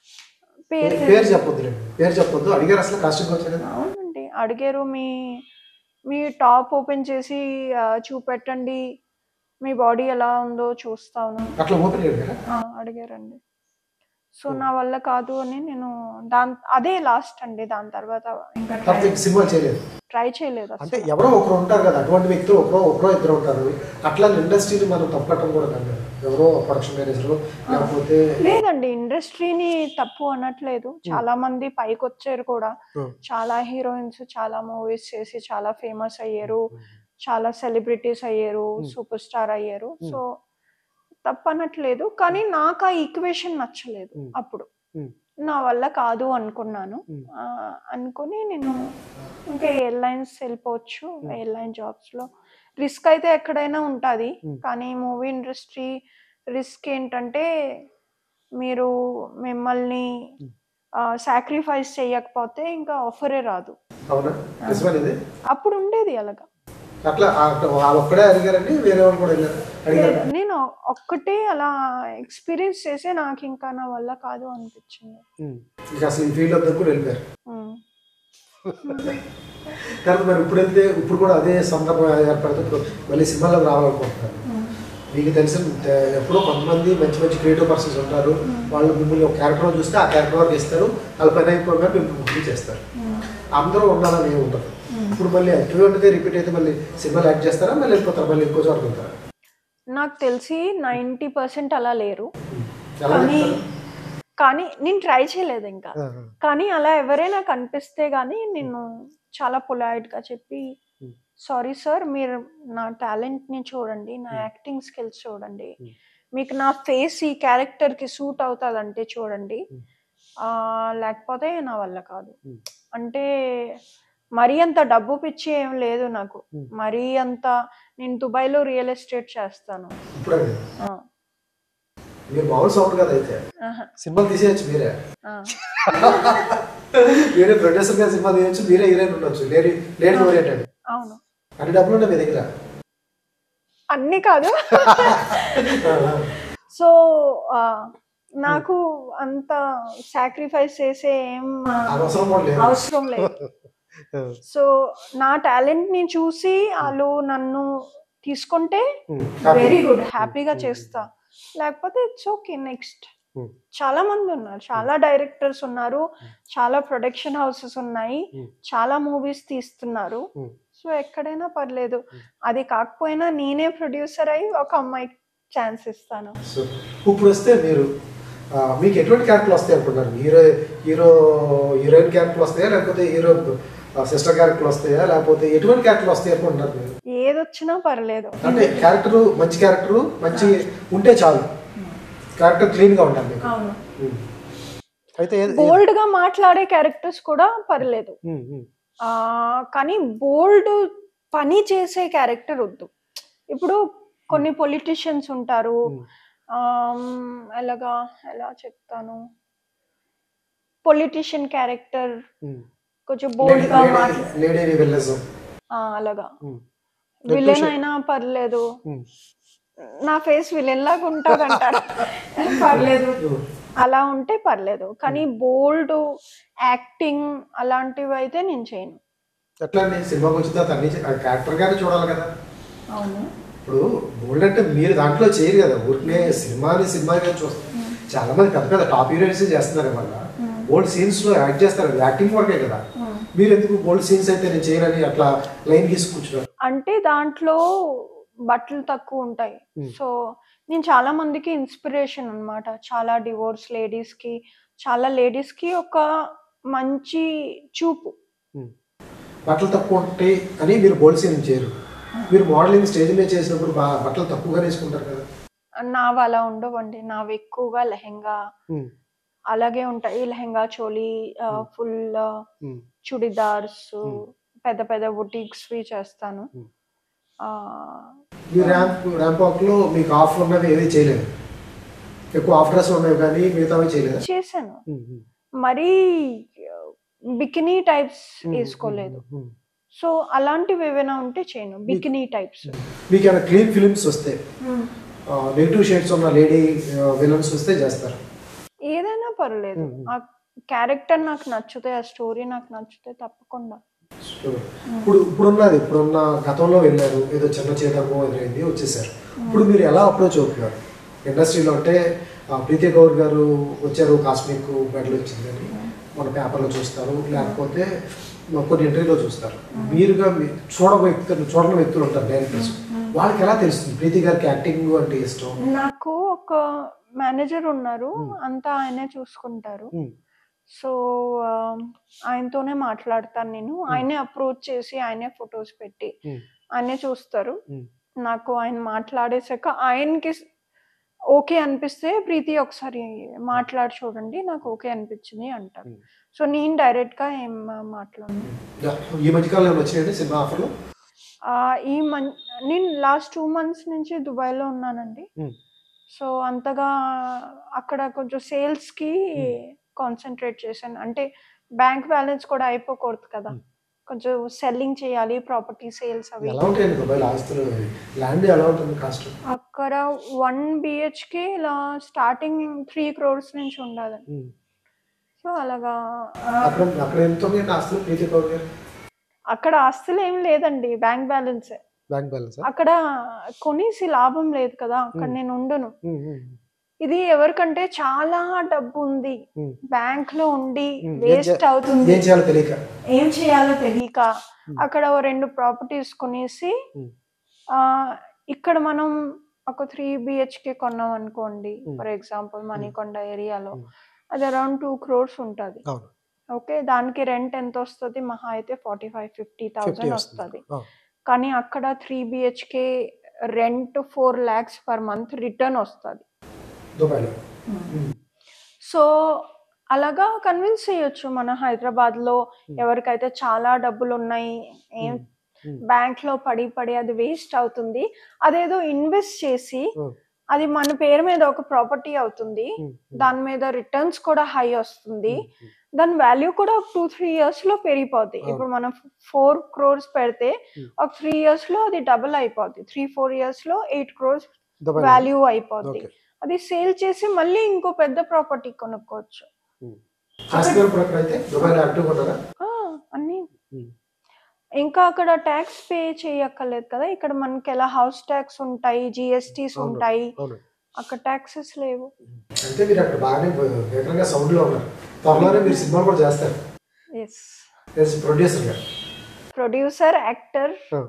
Speaker 3: పేరు
Speaker 1: పేరు చెప్పొద్దు పేరు చెప్పొద్దు అడిగారు అసలు కాస్టింగ్ కోచ్ అనేది
Speaker 3: అవునండి అడిగారు మీ మీ టాప్ ఓపెన్ చేసి ఆ, చూపెట్టండి మీ బాడీ ఎలా ఉందో చూస్తాను
Speaker 1: అట్లా ఓపెన్ అడిగారా
Speaker 3: ఆ, అడిగారండి సో నా వల్ల కాదు అని నేను దాని అదే లాస్ట్ అండి దాని తర్వాత ఇంకా
Speaker 1: తర్వాత ఇంక సినిమా చేయలేదు
Speaker 3: ట్రై చేయలేదు అసలు.
Speaker 1: అంటే ఎవరో ఒకరు ఉంటారు కదా అటువంటి వ్యక్తులు ఒకరో ఒకరో ఇద్దరు ఉంటారు అట్లా ఇండస్ట్రీని మనం తప్పటం కూడా కాదు ఎవరో ప్రొడక్షన్ మేనేజర్ లేకపోతే
Speaker 3: లేదండి ఇండస్ట్రీని తప్పు అనట్లేదు చాలా మంది పైకి వచ్చారు కూడా
Speaker 1: Hmm.
Speaker 3: చాలా హీరోయిన్స్ చాలా మూవీస్ చేసి చాలా ఫేమస్ అయ్యారు చాలా సెలబ్రిటీస్ అయ్యారు
Speaker 1: Hmm.
Speaker 3: సూపర్ స్టార్ అయ్యారు
Speaker 1: Hmm.
Speaker 3: సో తప్పనట్లేదు కానీ నాకు ఆ ఈక్వేషన్ నచ్చలేదు
Speaker 1: Hmm.
Speaker 3: అప్పుడు
Speaker 1: Hmm.
Speaker 3: నా వల్ల కాదు అనుకున్నాను
Speaker 1: Hmm.
Speaker 3: ఆ, అనుకుని నేను ఇంకా ఎయిర్లైన్స్ వెళ్ళిపోవచ్చు
Speaker 1: Hmm.
Speaker 3: ఎయిర్లైన్ జాబ్స్ లో రిస్క్ అయితే ఎక్కడైనా ఉంటుంది
Speaker 1: Hmm.
Speaker 3: కానీ మూవీ ఇండస్ట్రీ రిస్క్ ఏంటంటే మీరు మిమ్మల్ని
Speaker 1: Hmm.
Speaker 3: సాక్రిఫైస్ చేయకపోతే ఇంకా ఆఫరే రాదు
Speaker 1: అవునా నిజమేది
Speaker 3: అప్పుడు ఉండేది అలాగా
Speaker 1: అట్లా ఆ- ఆ ఒక్కడే అడిగారండి వేరే వాళ్ళు కూడా వెళ్ళారు అడిగారు
Speaker 3: నేను ఒక్కటే అలా ఎక్స్పీరియన్స్ చేసి నాకు ఇంకా నా వల్ల కాదు అనిపించింది
Speaker 1: ఇక అసలు ఈ ఫీల్డ్ వద్దకు కూడా వెళ్ళిపోయారు
Speaker 3: ఉమ్.
Speaker 1: తర్వాత మరి ఇప్పుడు వెళ్తే ఇప్పుడు కూడా అదే సందర్భం ఏర్పడితే ఇప్పుడు మళ్ళీ సినిమాలో రావాలనుకుంటున్నారు
Speaker 3: ఉమ్.
Speaker 1: మీకు తెలిసిన తే- ఎప్పుడో కొంతమంది మంచి మంచి క్రియేటివ్ పర్సన్స్ ఉంటారు వాళ్ళు మిమ్మల్ని ఒక క్యారెక్టర్ చూస్తే ఆ క్యారెక్టర్ వరకు ఇస్తారు వాళ్ళ పని అయిపోగానే మిమ్మల్ని బుక్ చేస్తారు
Speaker 3: ఉమ్.
Speaker 1: అందరూ ఉండాలని ఏమి ఉండదు ఇప్పుడు మళ్ళీ అటువంటిదే రిపీట్ అయితే మళ్ళీ సినిమాలు యాక్ట్ చేస్తారా మళ్ళీ వెళ్ళిపోతారా మళ్ళీ ఇంకో చోట వెళ్తారా
Speaker 3: నాకు తెలిసి నైంటీ పర్సెంట్ అలా లేరు
Speaker 1: ఎలా
Speaker 3: కానీ
Speaker 1: చెప్తారు?
Speaker 3: కానీ నేను ట్రై చేయలేదు ఇంకా
Speaker 1: ఆ,
Speaker 3: కానీ అలా ఎవరైనా కనిపిస్తే గానీ నేను చాలా పొలైట్ గా చెప్పి
Speaker 1: Hmm.
Speaker 3: సారీ సార్ మీరు నా టాలెంట్ ని చూడండి నా
Speaker 1: Hmm.
Speaker 3: యాక్టింగ్ స్కిల్స్ చూడండి
Speaker 1: Hmm.
Speaker 3: మీకు నా ఫేస్ ఈ క్యారెక్టర్ కి సూట్ అవుతుందంటే చూడండి
Speaker 1: Hmm.
Speaker 3: ఆ లేకపోతే నా వల్ల కాదు
Speaker 1: Hmm.
Speaker 3: అంటే మరీ అంత డబ్బు పిచ్చి ఏం లేదు నాకు
Speaker 1: Hmm.
Speaker 3: మరీ అంత నేను దుబాయ్లో రియల్ ఎస్టేట్ చేస్తాను
Speaker 1: ఇప్పుడండి
Speaker 3: ఆ,
Speaker 1: మీరు మామూలు సౌండ్ కదా అయితే
Speaker 3: ఆహా,
Speaker 1: సినిమాలు తీసేయచ్చు మీరే
Speaker 3: ఆ.
Speaker 1: మీరే ప్రొడ్యూసర్ గా సినిమా తీయచ్చు మీరే హీరోయిన్ ఉండొచ్చు లేడీ లేడీ ఓరియంటెడ్
Speaker 3: అవును
Speaker 1: అన్ని డబ్బులు ఉన్నాయి మీ దగ్గర
Speaker 3: అన్ని కాదు
Speaker 1: ఆ, ఆ.
Speaker 3: సో ఆ, నాకు అంత సాక్రిఫైస్ చేసే ఏం ఆ,
Speaker 1: అవసరం కూడా లేదు
Speaker 3: అవసరం లేదు సో నా టాలెంట్ ని చూసి వాళ్ళు నన్ను తీసుకుంటే వెరీ గుడ్ హ్యాపీగా చేస్తా లేకపోతే ఇట్స్ ఓకే నెక్స్ట్
Speaker 1: Hmm.
Speaker 3: చాలా మంది ఉన్నారు చాలా డైరెక్టర్స్ ఉన్నారు చాలా ప్రొడక్షన్ హౌసెస్ ఉన్నాయి
Speaker 1: Hmm.
Speaker 3: చాలా మూవీస్ తీస్తున్నారు
Speaker 1: Hmm.
Speaker 3: సో ఎక్కడైనా పర్లేదు అది కాకపోయినా నేనే ప్రొడ్యూసర్ అయి ఒక అమ్మాయికి ఛాన్స్ ఇస్తాను
Speaker 1: సో ఇప్పుడు వస్తే మీరు ఆ, మీకు ఎటువంటి క్యారెక్టర్లు వస్తాయి అనుకుంటున్నారు హీరో హీరో హీరోయిన్ క్యారెక్టర్లు వస్తాయా లేకపోతే హీరో సిస్టర్ క్యారెక్టర్లు వస్తాయా లేకపోతే ఎటువంటి క్యారెక్టర్లు వస్తాయి అనుకుంటున్నారు మీరు
Speaker 3: ఏదొచ్చినా పర్లేదు
Speaker 1: అంటే క్యారెక్టర్ మంచి క్యారెక్టర్ మంచి ఉంటే చాలు క్యారెక్టర్ క్లీన్ గా ఉండాలి మీకు
Speaker 3: అవును
Speaker 1: ఉమ్. అయితే ఏది-
Speaker 3: బోల్డ్ గా మాట్లాడే క్యారెక్టర్స్ కూడా పర్లేదు
Speaker 1: ఉమ్, ఉమ్,
Speaker 3: ఆ కానీ బోల్డ్ పని చేసే క్యారెక్టర్ వద్దు ఇప్పుడు కొన్ని పొలిటీషియన్స్ ఉంటారు
Speaker 1: ఉమ్,
Speaker 3: ఆమ్, ఎలాగా ఎలా చెప్తాను పొలిటీషియన్ క్యారెక్టర్
Speaker 1: ఉమ్.
Speaker 3: కొంచెం బోల్డ్ గా
Speaker 1: లేడీ-
Speaker 3: మాట్లా
Speaker 1: లేడీ రివెల్లిజం
Speaker 3: ఆ, అలాగా
Speaker 1: ఉమ్.
Speaker 3: Villain
Speaker 1: Negotiate.
Speaker 3: అయినా పర్లేదు
Speaker 1: ఉమ్.
Speaker 3: నా ఫేస్ విలన్ లాగా ఉంటుంది అంటారు పర్లేదు
Speaker 1: ఉమ్.
Speaker 3: అలా ఉంటే పర్లేదు కానీ బోల్డ్ యాక్టింగ్ అలాంటివి అయితే నేను చేయను
Speaker 1: ఎట్లా అండి సినిమాకి వచ్చిన తర్వాత అన్ని క్యారెక్టర్ గానే చూడాలి కదా
Speaker 3: అవును
Speaker 1: ఇప్పుడు బోల్డ్ అంటే మీరు దాంట్లో చేయరు కదా ఊరికే సినిమాని సినిమాగా చూస్తారు చాలా మంది పెద్ద పెద్ద టాప్ హీరోయిన్స్ చేస్తున్నారు వల్ల బోల్డ్ సీన్స్ లో యాక్ట్ చేస్తారు యాక్టింగ్ వరకే కదా మీరు ఎందుకు బోల్డ్ సీన్స్ అయితే నేను చేయనని అట్లా లైన్ గీసి కూర్చున్నారు
Speaker 3: అంటే దాంట్లో బట్టలు తక్కువ ఉంటాయి
Speaker 1: Hmm.
Speaker 3: సో నేను చాలా మందికి ఇన్స్పిరేషన్ అన్నమాట చాలా డివోర్స్ లేడీస్ కి చాలా లేడీస్ కి ఒక మంచి చూపు
Speaker 1: బట్టలు తక్కువ ఉంటాయి అని మీరు బోల్డ్ సీన్ చేయరు మీరు మోడలింగ్ స్టేజ్ మీద చేసినప్పుడు బా- బట్టలు తక్కువగా వేసుకుంటారు కదా
Speaker 3: నావి అలా ఉండవండి నావి ఎక్కువగా లెహెంగా అలాగే ఉంటాయి లెహెంగా చోలీ
Speaker 1: Hmm.
Speaker 3: ఫుల్ చుడిదార్స్ పెద్ద పెద్ద బుటీక్స్ వి చేస్తాను
Speaker 1: Hmm.
Speaker 3: ఆ,
Speaker 1: మీ ర్యాంప్ ర్యాంప్ వాక్ లో మీకు ఆఫ్ ఉన్నవి ఏది చేయలేదు ఎక్కువ ఆఫ్ డ్రెస్ ఉన్నవి కానీ మిగతావి చేయలేదు
Speaker 3: చేశాను మరీ బికినీ టైప్స్ వేసుకోలేదు సో అలాంటివి ఏవైనా ఉంటే చేయను బికినీ టైప్స్
Speaker 1: మీకు ఏమైనా క్లీన్ ఫిలిమ్స్ వస్తే నెగిటివ్ షేడ్స్ ఉన్న లేడీ విలన్స్ వస్తే చేస్తారు
Speaker 3: ఏదైనా పర్లేదు
Speaker 1: Hmm.
Speaker 3: ఆ క్యారెక్టర్ నాకు నచ్చితే ఆ స్టోరీ నాకు నచ్చితే తప్పకుండా
Speaker 1: ఇప్పుడు ఇప్పుడున్నది ఇప్పుడున్న గతంలో వెళ్ళారు ఏదో చిన్న చేతమో ఎదురైంది వచ్చేసారు ఇప్పుడు మీరు ఎలా అప్రోచ్ అవుతున్నారు ఇండస్ట్రీలో అంటే ఆ, ప్రీతి గౌర్ గారు వచ్చారు కాస్మిక్ మెడల్ వచ్చిందని మన పేపర్లో చూస్తారు లేకపోతే కొన్ని ఇంటర్వ్యూలో చూస్తారు మీరుగా మీ- చూడ వ్యక్తులు చూడని వ్యక్తులు ఉంటారు డైరెక్టర్స్ వాళ్ళకి ఎలా తెలుస్తుంది ప్రీతి గారికి యాక్టింగ్ అంటే ఇష్టం
Speaker 3: నాకు ఒక మేనేజర్ ఉన్నారు
Speaker 1: Hmm.
Speaker 3: అంతా ఆయనే చూసుకుంటారు
Speaker 1: Hmm.
Speaker 3: సో ఆ, ఆయనతోనే మాట్లాడతాను నేను ఆయనే అప్రోచ్ చేసి ఆయనే ఫొటోస్ పెట్టి
Speaker 1: Hmm.
Speaker 3: ఆయనే చూస్తారు
Speaker 1: Hmm.
Speaker 3: నాకు ఆయన మాట్లాడేసాక ఆయనకి ఓకే అనిపిస్తే ప్రీతి ఒకసారి మాట్లాడి చూడండి నాకు ఓకే అనిపించింది అంటారు
Speaker 1: Hmm.
Speaker 3: సో నేను డైరెక్ట్ గా ఏం మాట్లాడను
Speaker 1: ఈ మధ్యకాలంలో ఏమైనా వచ్చినాయండి సినిమా ఆఫర్లు
Speaker 3: ఆ, ఈ మన్ నేను లాస్ట్ టూ మంత్స్ నుంచి దుబాయ్లో ఉన్నానండి
Speaker 1: Hmm.
Speaker 3: సో అంతగా అక్కడ కొంచెం సేల్స్ కి కాన్సన్ట్రేట్ చేశాను అంటే బ్యాంక్ బ్యాలెన్స్ కూడా అయిపోకూడదు కదా
Speaker 1: Hmm.
Speaker 3: కొంచెం సెల్లింగ్ చేయాలి ప్రాపర్టీ సేల్స్ అవి
Speaker 1: ఎలా ఉంటాయండి దుబాయ్ ఆస్తులు ల్యాండ్ ఎలా ఉంటుంది కాస్ట్
Speaker 3: అక్కడ వన్ బిహెచ్కే ఇలా స్టార్టింగ్ త్రీ క్రోర్స్ నుంచి ఉండాలి సో అలాగా ఆ,
Speaker 1: అక్కడ అక్కడ ఎంత ఉన్నాయండి ఆస్తులు ప్రీతి గౌర్ గారు
Speaker 3: అక్కడ ఆస్తులు ఏం లేదండి బ్యాంక్ బ్యాలెన్స్
Speaker 1: బ్యాంక్ బ్యాలెన్స్
Speaker 3: అక్కడ కొనేసి లాభం లేదు కదా అక్కడ
Speaker 1: Hmm.
Speaker 3: నేను ఉండను ఇది ఎవరికంటే చాలా డబ్బు ఉంది
Speaker 1: Hmm.
Speaker 3: బ్యాంక్ లో ఉండి
Speaker 1: Hmm. ఏం
Speaker 3: వేస్ట్
Speaker 1: చే-
Speaker 3: అవుతుంది
Speaker 1: ఏం చేయాలో తెలియక
Speaker 3: ఏం చేయాలో తెలియక
Speaker 1: Hmm.
Speaker 3: అక్కడ ఓ రెండు ప్రాపర్టీస్ కొనేసి
Speaker 1: Hmm.
Speaker 3: ఆ ఇక్కడ మనం ఒక త్రీ బిహెచ్కే కొన్నాం అనుకోండి
Speaker 1: Hmm.
Speaker 3: ఫర్ ఎగ్జాంపుల్ మణికొండ ఏరియాలో
Speaker 1: Hmm.
Speaker 3: అది అరౌండ్ టూ క్రోర్స్ ఉంటుంది
Speaker 1: అవును
Speaker 3: ఓకే దానికి రెంట్ ఎంత వస్తుంది మహా అయితే forty five fifty
Speaker 1: fifty
Speaker 3: thousand
Speaker 1: వస్తుంది
Speaker 3: వస్తుంది
Speaker 1: ఆ,
Speaker 3: కానీ అక్కడ three BHK rent four lakhs per month return వస్తుంది
Speaker 1: దుబాయ్లో
Speaker 3: సో అలాగా కన్విన్స్ చేయొచ్చు మన హైదరాబాద్ లో
Speaker 1: Hmm.
Speaker 3: ఎవరికైతే చాలా డబ్బులు ఉన్నాయి ఏం
Speaker 1: Hmm.
Speaker 3: బ్యాంక్ లో పడి పడి అది వేస్ట్ అవుతుంది అదేదో ఇన్వెస్ట్ చేసి
Speaker 1: Hmm.
Speaker 3: అది మన పేరు మీద ఒక ప్రాపర్టీ అవుతుంది
Speaker 1: Hmm.
Speaker 3: దాని మీద రిటర్న్స్ కూడా హై వస్తుంది
Speaker 1: Hmm.
Speaker 3: దాని వాల్యూ కూడా ఒక టూ త్రీ ఇయర్స్ లో పెరిగిపోద్ది
Speaker 1: అవును.
Speaker 3: ఇప్పుడు మనం ఫోర్ క్రోర్స్ పెడితే
Speaker 1: Hmm.
Speaker 3: ఒక త్రీ ఇయర్స్ లో అది డబుల్ అయిపోద్ది త్రీ ఫోర్ ఇయర్స్ లో ఎయిట్ క్రోర్స్
Speaker 1: దుబాయ్
Speaker 3: వాల్యూ అయిపోద్ది
Speaker 1: ఓకే
Speaker 3: అది సేల్ చేసి మళ్ళీ ఇంకో పెద్ద ప్రాపర్టీ కొనుక్కోవచ్చు
Speaker 1: చేస్తున్నారు ఇప్పుడు అక్కడ అయితే దుబాయ్లో యాక్టివ్ ఉన్నారా
Speaker 3: ఆ, అన్ని
Speaker 1: Hmm.
Speaker 3: ఇంకా అక్కడ ట్యాక్స్ పే చేయక్కర్లేదు కదా ఇక్కడ మనకి ఎలా హౌస్ ట్యాక్స్ ఉంటాయి జిఎస్టీస్
Speaker 1: అవును.
Speaker 3: ఉంటాయి
Speaker 1: అవును
Speaker 3: అక్కడ ట్యాక్సెస్ లేవు
Speaker 1: అంటే మీరు అక్కడ బాగానే వేగంగా సౌండ్ లో ఉన్నారు త్వరలోనే మీరు సినిమాలు కూడా చేస్తారు
Speaker 3: ఎస్
Speaker 1: ప్రొడ్యూసర్ గా
Speaker 3: ప్రొడ్యూసర్ యాక్టర్
Speaker 1: ఆ.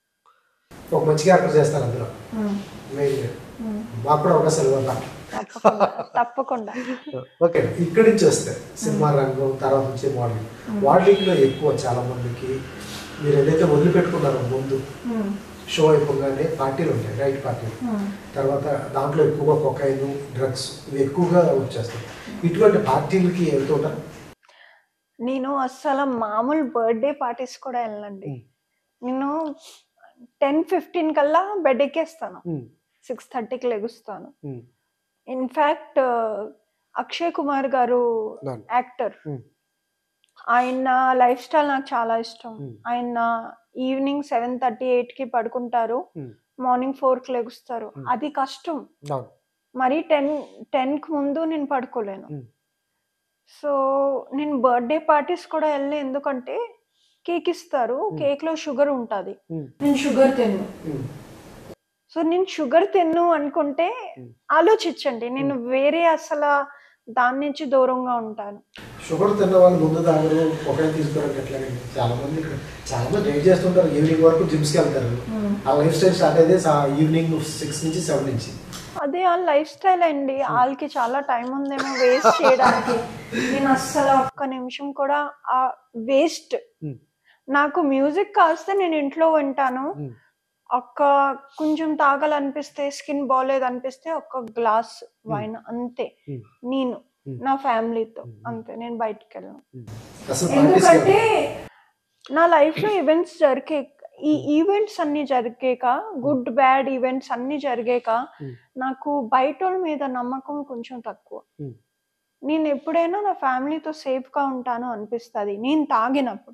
Speaker 1: ఒక మంచి క్యారెక్టర్ చేస్తారు అందులో మెయిన్ మాకు కూడా అవకాశాలు ఇవ్వాలి
Speaker 3: తప్పకుండా తప్పకుండా
Speaker 1: ఓకే ఇక్కడి నుంచి వస్తే సినిమా రంగం తర్వాత నుంచి మోడలింగ్ మోడలింగ్ లో ఎక్కువ చాలా మందికి మీరు ఏదైతే వదిలిపెట్టుకున్నారో ముందు షో అయిపోగానే పార్టీలు ఉంటాయి రైట్ పార్టీలు తర్వాత దాంట్లో ఎక్కువగా కొకైన్ డ్రగ్స్ ఇవి ఎక్కువగా వచ్చేస్తాయి ఇటువంటి పార్టీలకి వెళ్తుంటారు
Speaker 3: నేను అస్సలు మామూలు బర్త్డే పార్టీస్ కూడా వెళ్ళండి
Speaker 1: Hmm.
Speaker 3: నేను టెన్ ఫిఫ్టీన్ కల్లా బెడ్ ఎక్కేస్తాను సిక్స్ థర్టీకి లెగుస్తాను ఇన్ఫాక్ట్ అక్షయ్ కుమార్ గారు
Speaker 1: అవును.
Speaker 3: Actor
Speaker 1: Hmm.
Speaker 3: ఆయన లైఫ్ స్టైల్ నాకు చాలా ఇష్టం
Speaker 1: Hmm.
Speaker 3: ఆయన ఈవినింగ్ సెవెన్ థర్టీ ఎయిట్ కి పడుకుంటారు
Speaker 1: Hmm.
Speaker 3: మార్నింగ్ ఫోర్ కి లెగుస్తారు
Speaker 1: Hmm.
Speaker 3: అది కష్టం
Speaker 1: అవును
Speaker 3: మరి టెన్ టెన్ కి ముందు నేను పడుకోలేను
Speaker 1: Hmm.
Speaker 3: సో నేను బర్త్డే పార్టీస్ కూడా వెళ్ళి ఎందుకంటే కేక్ ఇస్తారు
Speaker 1: Hmm.
Speaker 3: కేక్ లో షుగర్ ఉంటుంది
Speaker 1: Hmm.
Speaker 3: నేను షుగర్ తిన్ను
Speaker 1: ఉమ్.
Speaker 3: సో నేను షుగర్ తిన్ను అనుకుంటే
Speaker 1: Hmm.
Speaker 3: ఆలోచించండి నేను వేరే అసలు దాని నుంచి దూరంగా ఉంటాను
Speaker 1: షుగర్ తిన్న వాళ్ళు ముందు తాగరు ఒకటే తీసుకోవడానికి ఎట్లాగండి చాలా మంది ఇక్కడ చాలా మంది వెయిట్ చేస్తుంటారు ఈవినింగ్ వరకు జిమ్స్కి వెళ్తారు ఆ లైఫ్ స్టైల్ స్టార్ట్ అయితే ఈవినింగ్ సిక్స్ నుంచి సెవెన్ నుంచి
Speaker 3: అదే ఆ లైఫ్ స్టైల్ అండి వాళ్ళకి చాలా టైం ఉందేమో వేస్ట్ చేయడానికి నేను అస్సలు ఒక్క నిమిషం కూడా ఆ వేస్ట్
Speaker 1: Hmm.
Speaker 3: నాకు మ్యూజిక్ కాస్తే నేను ఇంట్లో వింటాను
Speaker 1: Hmm.
Speaker 3: ఒక్క కొంచెం తాగాలనిపిస్తే స్కిన్ బాగాలేదు అనిపిస్తే ఒక్క గ్లాస్ వైన్ అంతే
Speaker 1: Hmm.
Speaker 3: నేను
Speaker 1: Hmm.
Speaker 3: నా ఫ్యామిలీతో
Speaker 1: Hmm.
Speaker 3: అంతే నేను బయటికి వెళ్ళను
Speaker 1: అసలు
Speaker 3: ఎందుకంటే
Speaker 1: పార్టీస్
Speaker 3: నా లైఫ్ లో ఈవెంట్స్ జరిగే ఈ ఈవెంట్స్ అన్ని జరిగాక గుడ్ బ్యాడ్ ఈవెంట్స్ అన్ని జరిగాక
Speaker 1: Hmm.
Speaker 3: నాకు బయట వాళ్ళ మీద నమ్మకం కొంచెం తక్కువ
Speaker 1: Hmm.
Speaker 3: నేను ఎప్పుడైనా నా ఫ్యామిలీతో సేఫ్ గా ఉంటాను అనిపిస్తుంది నేను తాగినప్పుడు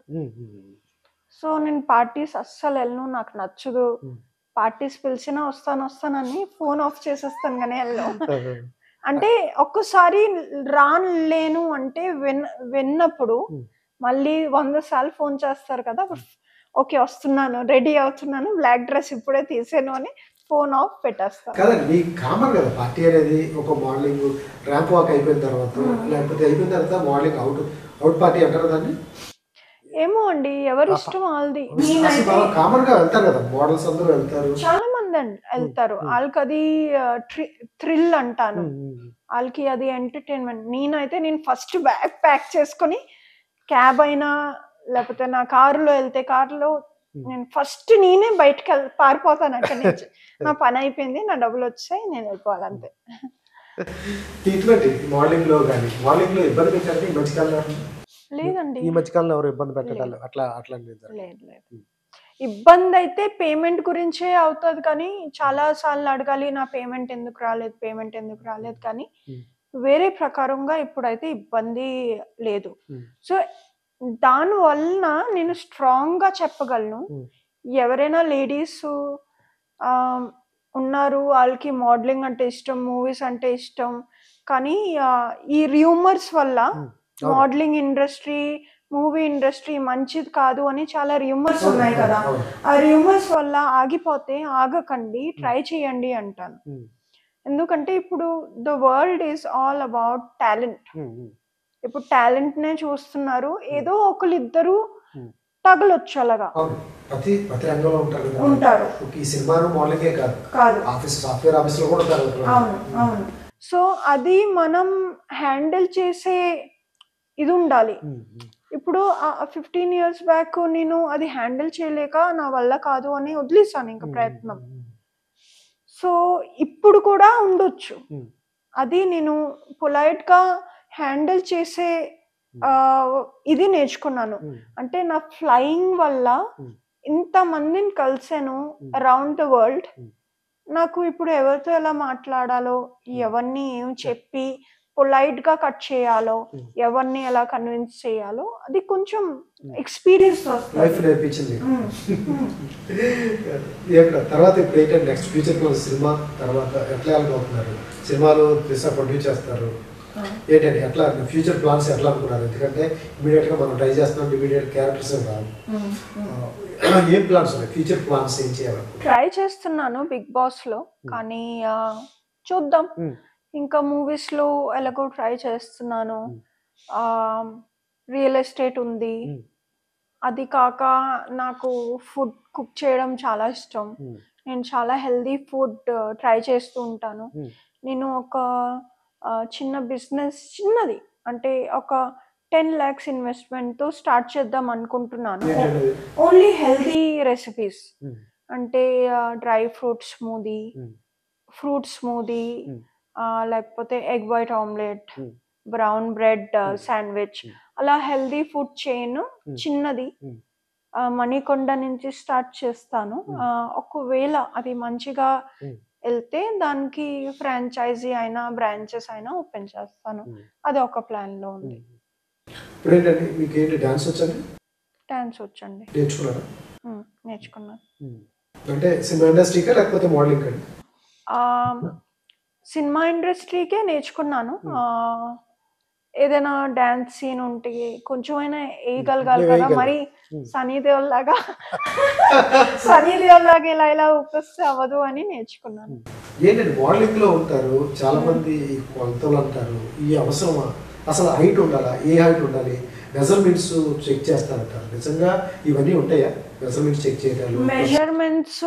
Speaker 3: సో నేను పార్టీస్ అస్సలు వెళ్ళను నాకు నచ్చదు
Speaker 1: Hmm.
Speaker 3: పార్టీస్ పిలిచినా వస్తాను వస్తానని ఫోన్ ఆఫ్ చేసేస్తాను కానీ వెళ్ళను అంటే ఒక్కసారి రాలేను అంటే విన్ విన్నప్పుడు
Speaker 1: Hmm.
Speaker 3: మళ్ళీ వంద సార్లు ఫోన్ చేస్తారు కదా ఓకే వస్తున్నాను రెడీ అవుతున్నాను బ్లాక్ డ్రెస్ ఇప్పుడే తీసాను అని ఫోన్ ఆఫ్ పెట్టేస్తాను
Speaker 1: కదండి మీకు కామన్ కదా పార్టీ అనేది ఒక మార్నింగ్ ర్యాంప్ వాక్ అయిపోయిన తర్వాత లేకపోతే అయిపోయిన తర్వాత మార్నింగ్ అవుట్ అవుట్ పార్టీ అంటారు దాన్ని
Speaker 3: ఏమో అండి ఎవరి ఇష్టం వాళ్ళది నేనైతే
Speaker 1: కామన్ గా వెళ్తారు కదా మోడల్స్ అందరూ వెళ్తారు
Speaker 3: చాలా మంది అన్- వెళ్తారు
Speaker 1: Hmm.
Speaker 3: వాళ్ళకి అది థ్రిల్ అంటాను
Speaker 1: ఉమ్, ఉమ్,
Speaker 3: వాళ్ళకి అది ఎంటర్టైన్మెంట్ నేనైతే నేను ఫస్ట్ బ్యాగ్ ప్యాక్ చేసుకొని క్యాబ్ అయినా లేకపోతే నా కారులో వెళ్తే కారులో నేను ఫస్ట్ నేనే బయటకు వెళ్ పారిపోతాను అక్కడి నుంచి నా పని అయిపోయింది నా డబ్బులు వచ్చాయి నేను వెళ్ళిపోవాలంతే
Speaker 1: ఇటువంటి మార్నింగ్ లో కానీ మార్నింగ్ లో ఇబ్బంది పెట్టారంటే ఈ మధ్యకాలంలో
Speaker 3: లేదండి
Speaker 1: ఈ మధ్యకాలంలో ఎవరు ఇబ్బంది పెట్టగలరు అట్లా అట్లా లేదు
Speaker 3: లేదు లేదు ఇబ్బంది అయితే పేమెంట్ గురించే అవుతుంది కానీ చాలా సార్లు అడగాలి నా పేమెంట్ ఎందుకు రాలేదు పేమెంట్ ఎందుకు రాలేదు కానీ
Speaker 1: Hmm.
Speaker 3: వేరే ప్రకారంగా ఇప్పుడైతే ఇబ్బంది లేదు
Speaker 1: Hmm.
Speaker 3: సో దాని వలన నేను స్ట్రాంగ్ గా చెప్పగలను
Speaker 1: Hmm.
Speaker 3: ఎవరైనా లేడీస్ ఉన్నారు వాళ్ళకి మోడలింగ్ అంటే ఇష్టం మూవీస్ అంటే ఇష్టం కానీ ఆ, ఈ రూమర్స్ వల్ల
Speaker 1: Hmm. అవును.
Speaker 3: మోడలింగ్ ఇండస్ట్రీ మూవీ ఇండస్ట్రీ మంచిది కాదు అని చాలా రూమర్స్ ఉన్నాయి కదా
Speaker 1: అవును.
Speaker 3: ఆ రూమర్స్ వల్ల ఆగిపోతే ఆగకండి ట్రై చేయండి అంటాను
Speaker 1: ఉమ్,
Speaker 3: ఎందుకంటే ఇప్పుడు the world is all about talent
Speaker 1: um, um.
Speaker 3: ఇప్పుడు టాలెంట్ నే చూస్తున్నారు ఏదో ఒకళ్ళు ఇద్దరు
Speaker 1: Hmm.
Speaker 3: తగలొచ్చు అలాగా
Speaker 1: అవును ప్రతి ప్రతి రంగంలో ఉంటారు కదా
Speaker 3: ఉంటారు
Speaker 1: ఒక ఈ సినిమాను మోడలింగే కాదు
Speaker 3: కాదు
Speaker 1: ఆఫీస్ సాఫ్ట్వేర్ ఆఫీస్ లో కూడా ఉంటారు
Speaker 3: అవును అవును సో అది మనం హ్యాండిల్ చేసే ఇది ఉండాలి
Speaker 1: ఉమ్, ఉమ్.
Speaker 3: ఇప్పుడు ఫిఫ్టీన్ ఇయర్స్ బ్యాక్ నేను అది హ్యాండిల్ చేయలేక నా వల్ల కాదు అని వదిలేసాను ఇంకా ప్రయత్నం
Speaker 1: ఉమ్,
Speaker 3: సో ఇప్పుడు కూడా ఉండొచ్చు
Speaker 1: ఉమ్,
Speaker 3: అది నేను పొలైట్ గా హ్యాండిల్ చేసే ఆ, ఇది నేర్చుకున్నాను
Speaker 1: ఉమ్,
Speaker 3: అంటే నా ఫ్లయింగ్ వల్ల
Speaker 1: Hmm.
Speaker 3: ఇంత మందిని కలిసాను
Speaker 1: Hmm.
Speaker 3: Around the world
Speaker 1: Hmm.
Speaker 3: నాకు ఇప్పుడు ఎవరితో ఎలా మాట్లాడాలో ఎవరిని ఏం చెప్పి పొలైట్ గా కట్ చేయాలో
Speaker 1: Hmm.
Speaker 3: ఎవరిని ఎలా కన్విన్స్ చేయాలో అది కొంచెం ఎక్స్పీరియన్స్
Speaker 1: లైఫ్ నేర్పించింది ఎక్కడ తర్వాత ఇప్పుడు ఏంటంటే నెక్స్ట్ ఫ్యూచర్ ప్లాన్ సినిమా తర్వాత ఎట్లా వెళ్ళబోతున్నారు సినిమాలు దిశ ప్రొడ్యూస్ చేస్తారు ఏంటండి ఎట్లా ఫ్యూచర్ ప్లాన్స్ ఎట్లా అనుకున్నారు ఎందుకంటే ఇమీడియట్ గా మనం ట్రై చేస్తున్నాం ఇమీడియట్ క్యారెక్టర్స్ రావు ఆ, ఏం ప్లాన్స్ ఉన్నాయి ఫ్యూచర్ ప్లాన్స్ ఏం చేయాలనుకుంటున్నారు
Speaker 3: ట్రై చేస్తున్నాను బిగ్ బాస్ లో కానీ ఆ, చూద్దాం
Speaker 1: Hmm.
Speaker 3: ఇంకా మూవీస్ లో ఎలాగో ట్రై చేస్తున్నాను
Speaker 1: Hmm.
Speaker 3: రియల్ ఎస్టేట్ ఉంది
Speaker 1: Hmm.
Speaker 3: అది కాక నాకు ఫుడ్ కుక్ చేయడం చాలా ఇష్టం
Speaker 1: Hmm.
Speaker 3: నేను చాలా హెల్దీ ఫుడ్ ట్రై చేస్తూ ఉంటాను
Speaker 1: Hmm.
Speaker 3: నేను ఒక ఆ, చిన్న బిజినెస్ చిన్నది అంటే ఒక టెన్ ల్యాక్స్ ఇన్వెస్ట్మెంట్తో స్టార్ట్ చేద్దాం అనుకుంటున్నాను
Speaker 1: ఏంటండి
Speaker 3: ఓన్లీ హెల్దీ రెసిపీస్
Speaker 1: Hmm.
Speaker 3: అంటే dry fruit smoothie
Speaker 1: Hmm.
Speaker 3: Fruit smoothie
Speaker 1: Hmm.
Speaker 3: లేకపోతే egg white omelette
Speaker 1: Hmm.
Speaker 3: Brown bread
Speaker 1: Hmm.
Speaker 3: Sandwich
Speaker 1: Hmm.
Speaker 3: అలా హెల్దీ ఫుడ్ చైన్
Speaker 1: Hmm.
Speaker 3: చిన్నది
Speaker 1: Hmm.
Speaker 3: ఆ, మణికొండ నుంచి స్టార్ట్ చేస్తాను
Speaker 1: Hmm.
Speaker 3: ఆ, ఒకవేళ అది మంచిగా
Speaker 1: Hmm.
Speaker 3: వెళ్తే దానికి ఫ్రాంచైజీ అయినా బ్రాంచెస్ అయినా ఓపెన్ చేస్తాను
Speaker 1: Hmm.
Speaker 3: అది ఒక ప్లాన్ లో ఉంది
Speaker 1: ఇప్పుడు ఏంటండి మీకు ఏంటి డాన్స్ వచ్చండి
Speaker 3: డాన్స్ వచ్చండి
Speaker 1: నేర్చుకున్నారా
Speaker 3: ఉమ్, నేర్చుకున్నాను
Speaker 1: అంటే సినిమా ఇండస్ట్రీకా లేకపోతే మోడలింగ్ అండి
Speaker 3: ఆ, సినిమా ఇండస్ట్రీకే నేర్చుకున్నాను ఆ, ఏదైనా డాన్స్ సీన్ ఉంటే కొంచెమైనా వేయగలగాలి
Speaker 1: నేను
Speaker 3: కదా
Speaker 1: వేయగలను.
Speaker 3: మరి
Speaker 1: Hmm.
Speaker 3: సనీ దేవల్ లాగా సనీ దేవల్ లాగా ఇలా ఇలా ఊపిస్తే అవ్వదు అని నేర్చుకున్నాను
Speaker 1: ఏంటండి మోడలింగ్ లో ఉంటారు చాలా మంది కొలతలు అంటారు ఈ అవసరమా అసలు హైట్ ఉండాలా ఏ హైట్ ఉండాలి మెజర్మెంట్స్ చెక్ చేస్తారంటారు నిజంగా ఇవన్నీ ఉంటాయా మెజర్మెంట్స్ చెక్ చేయడాలు
Speaker 3: మెజర్మెంట్స్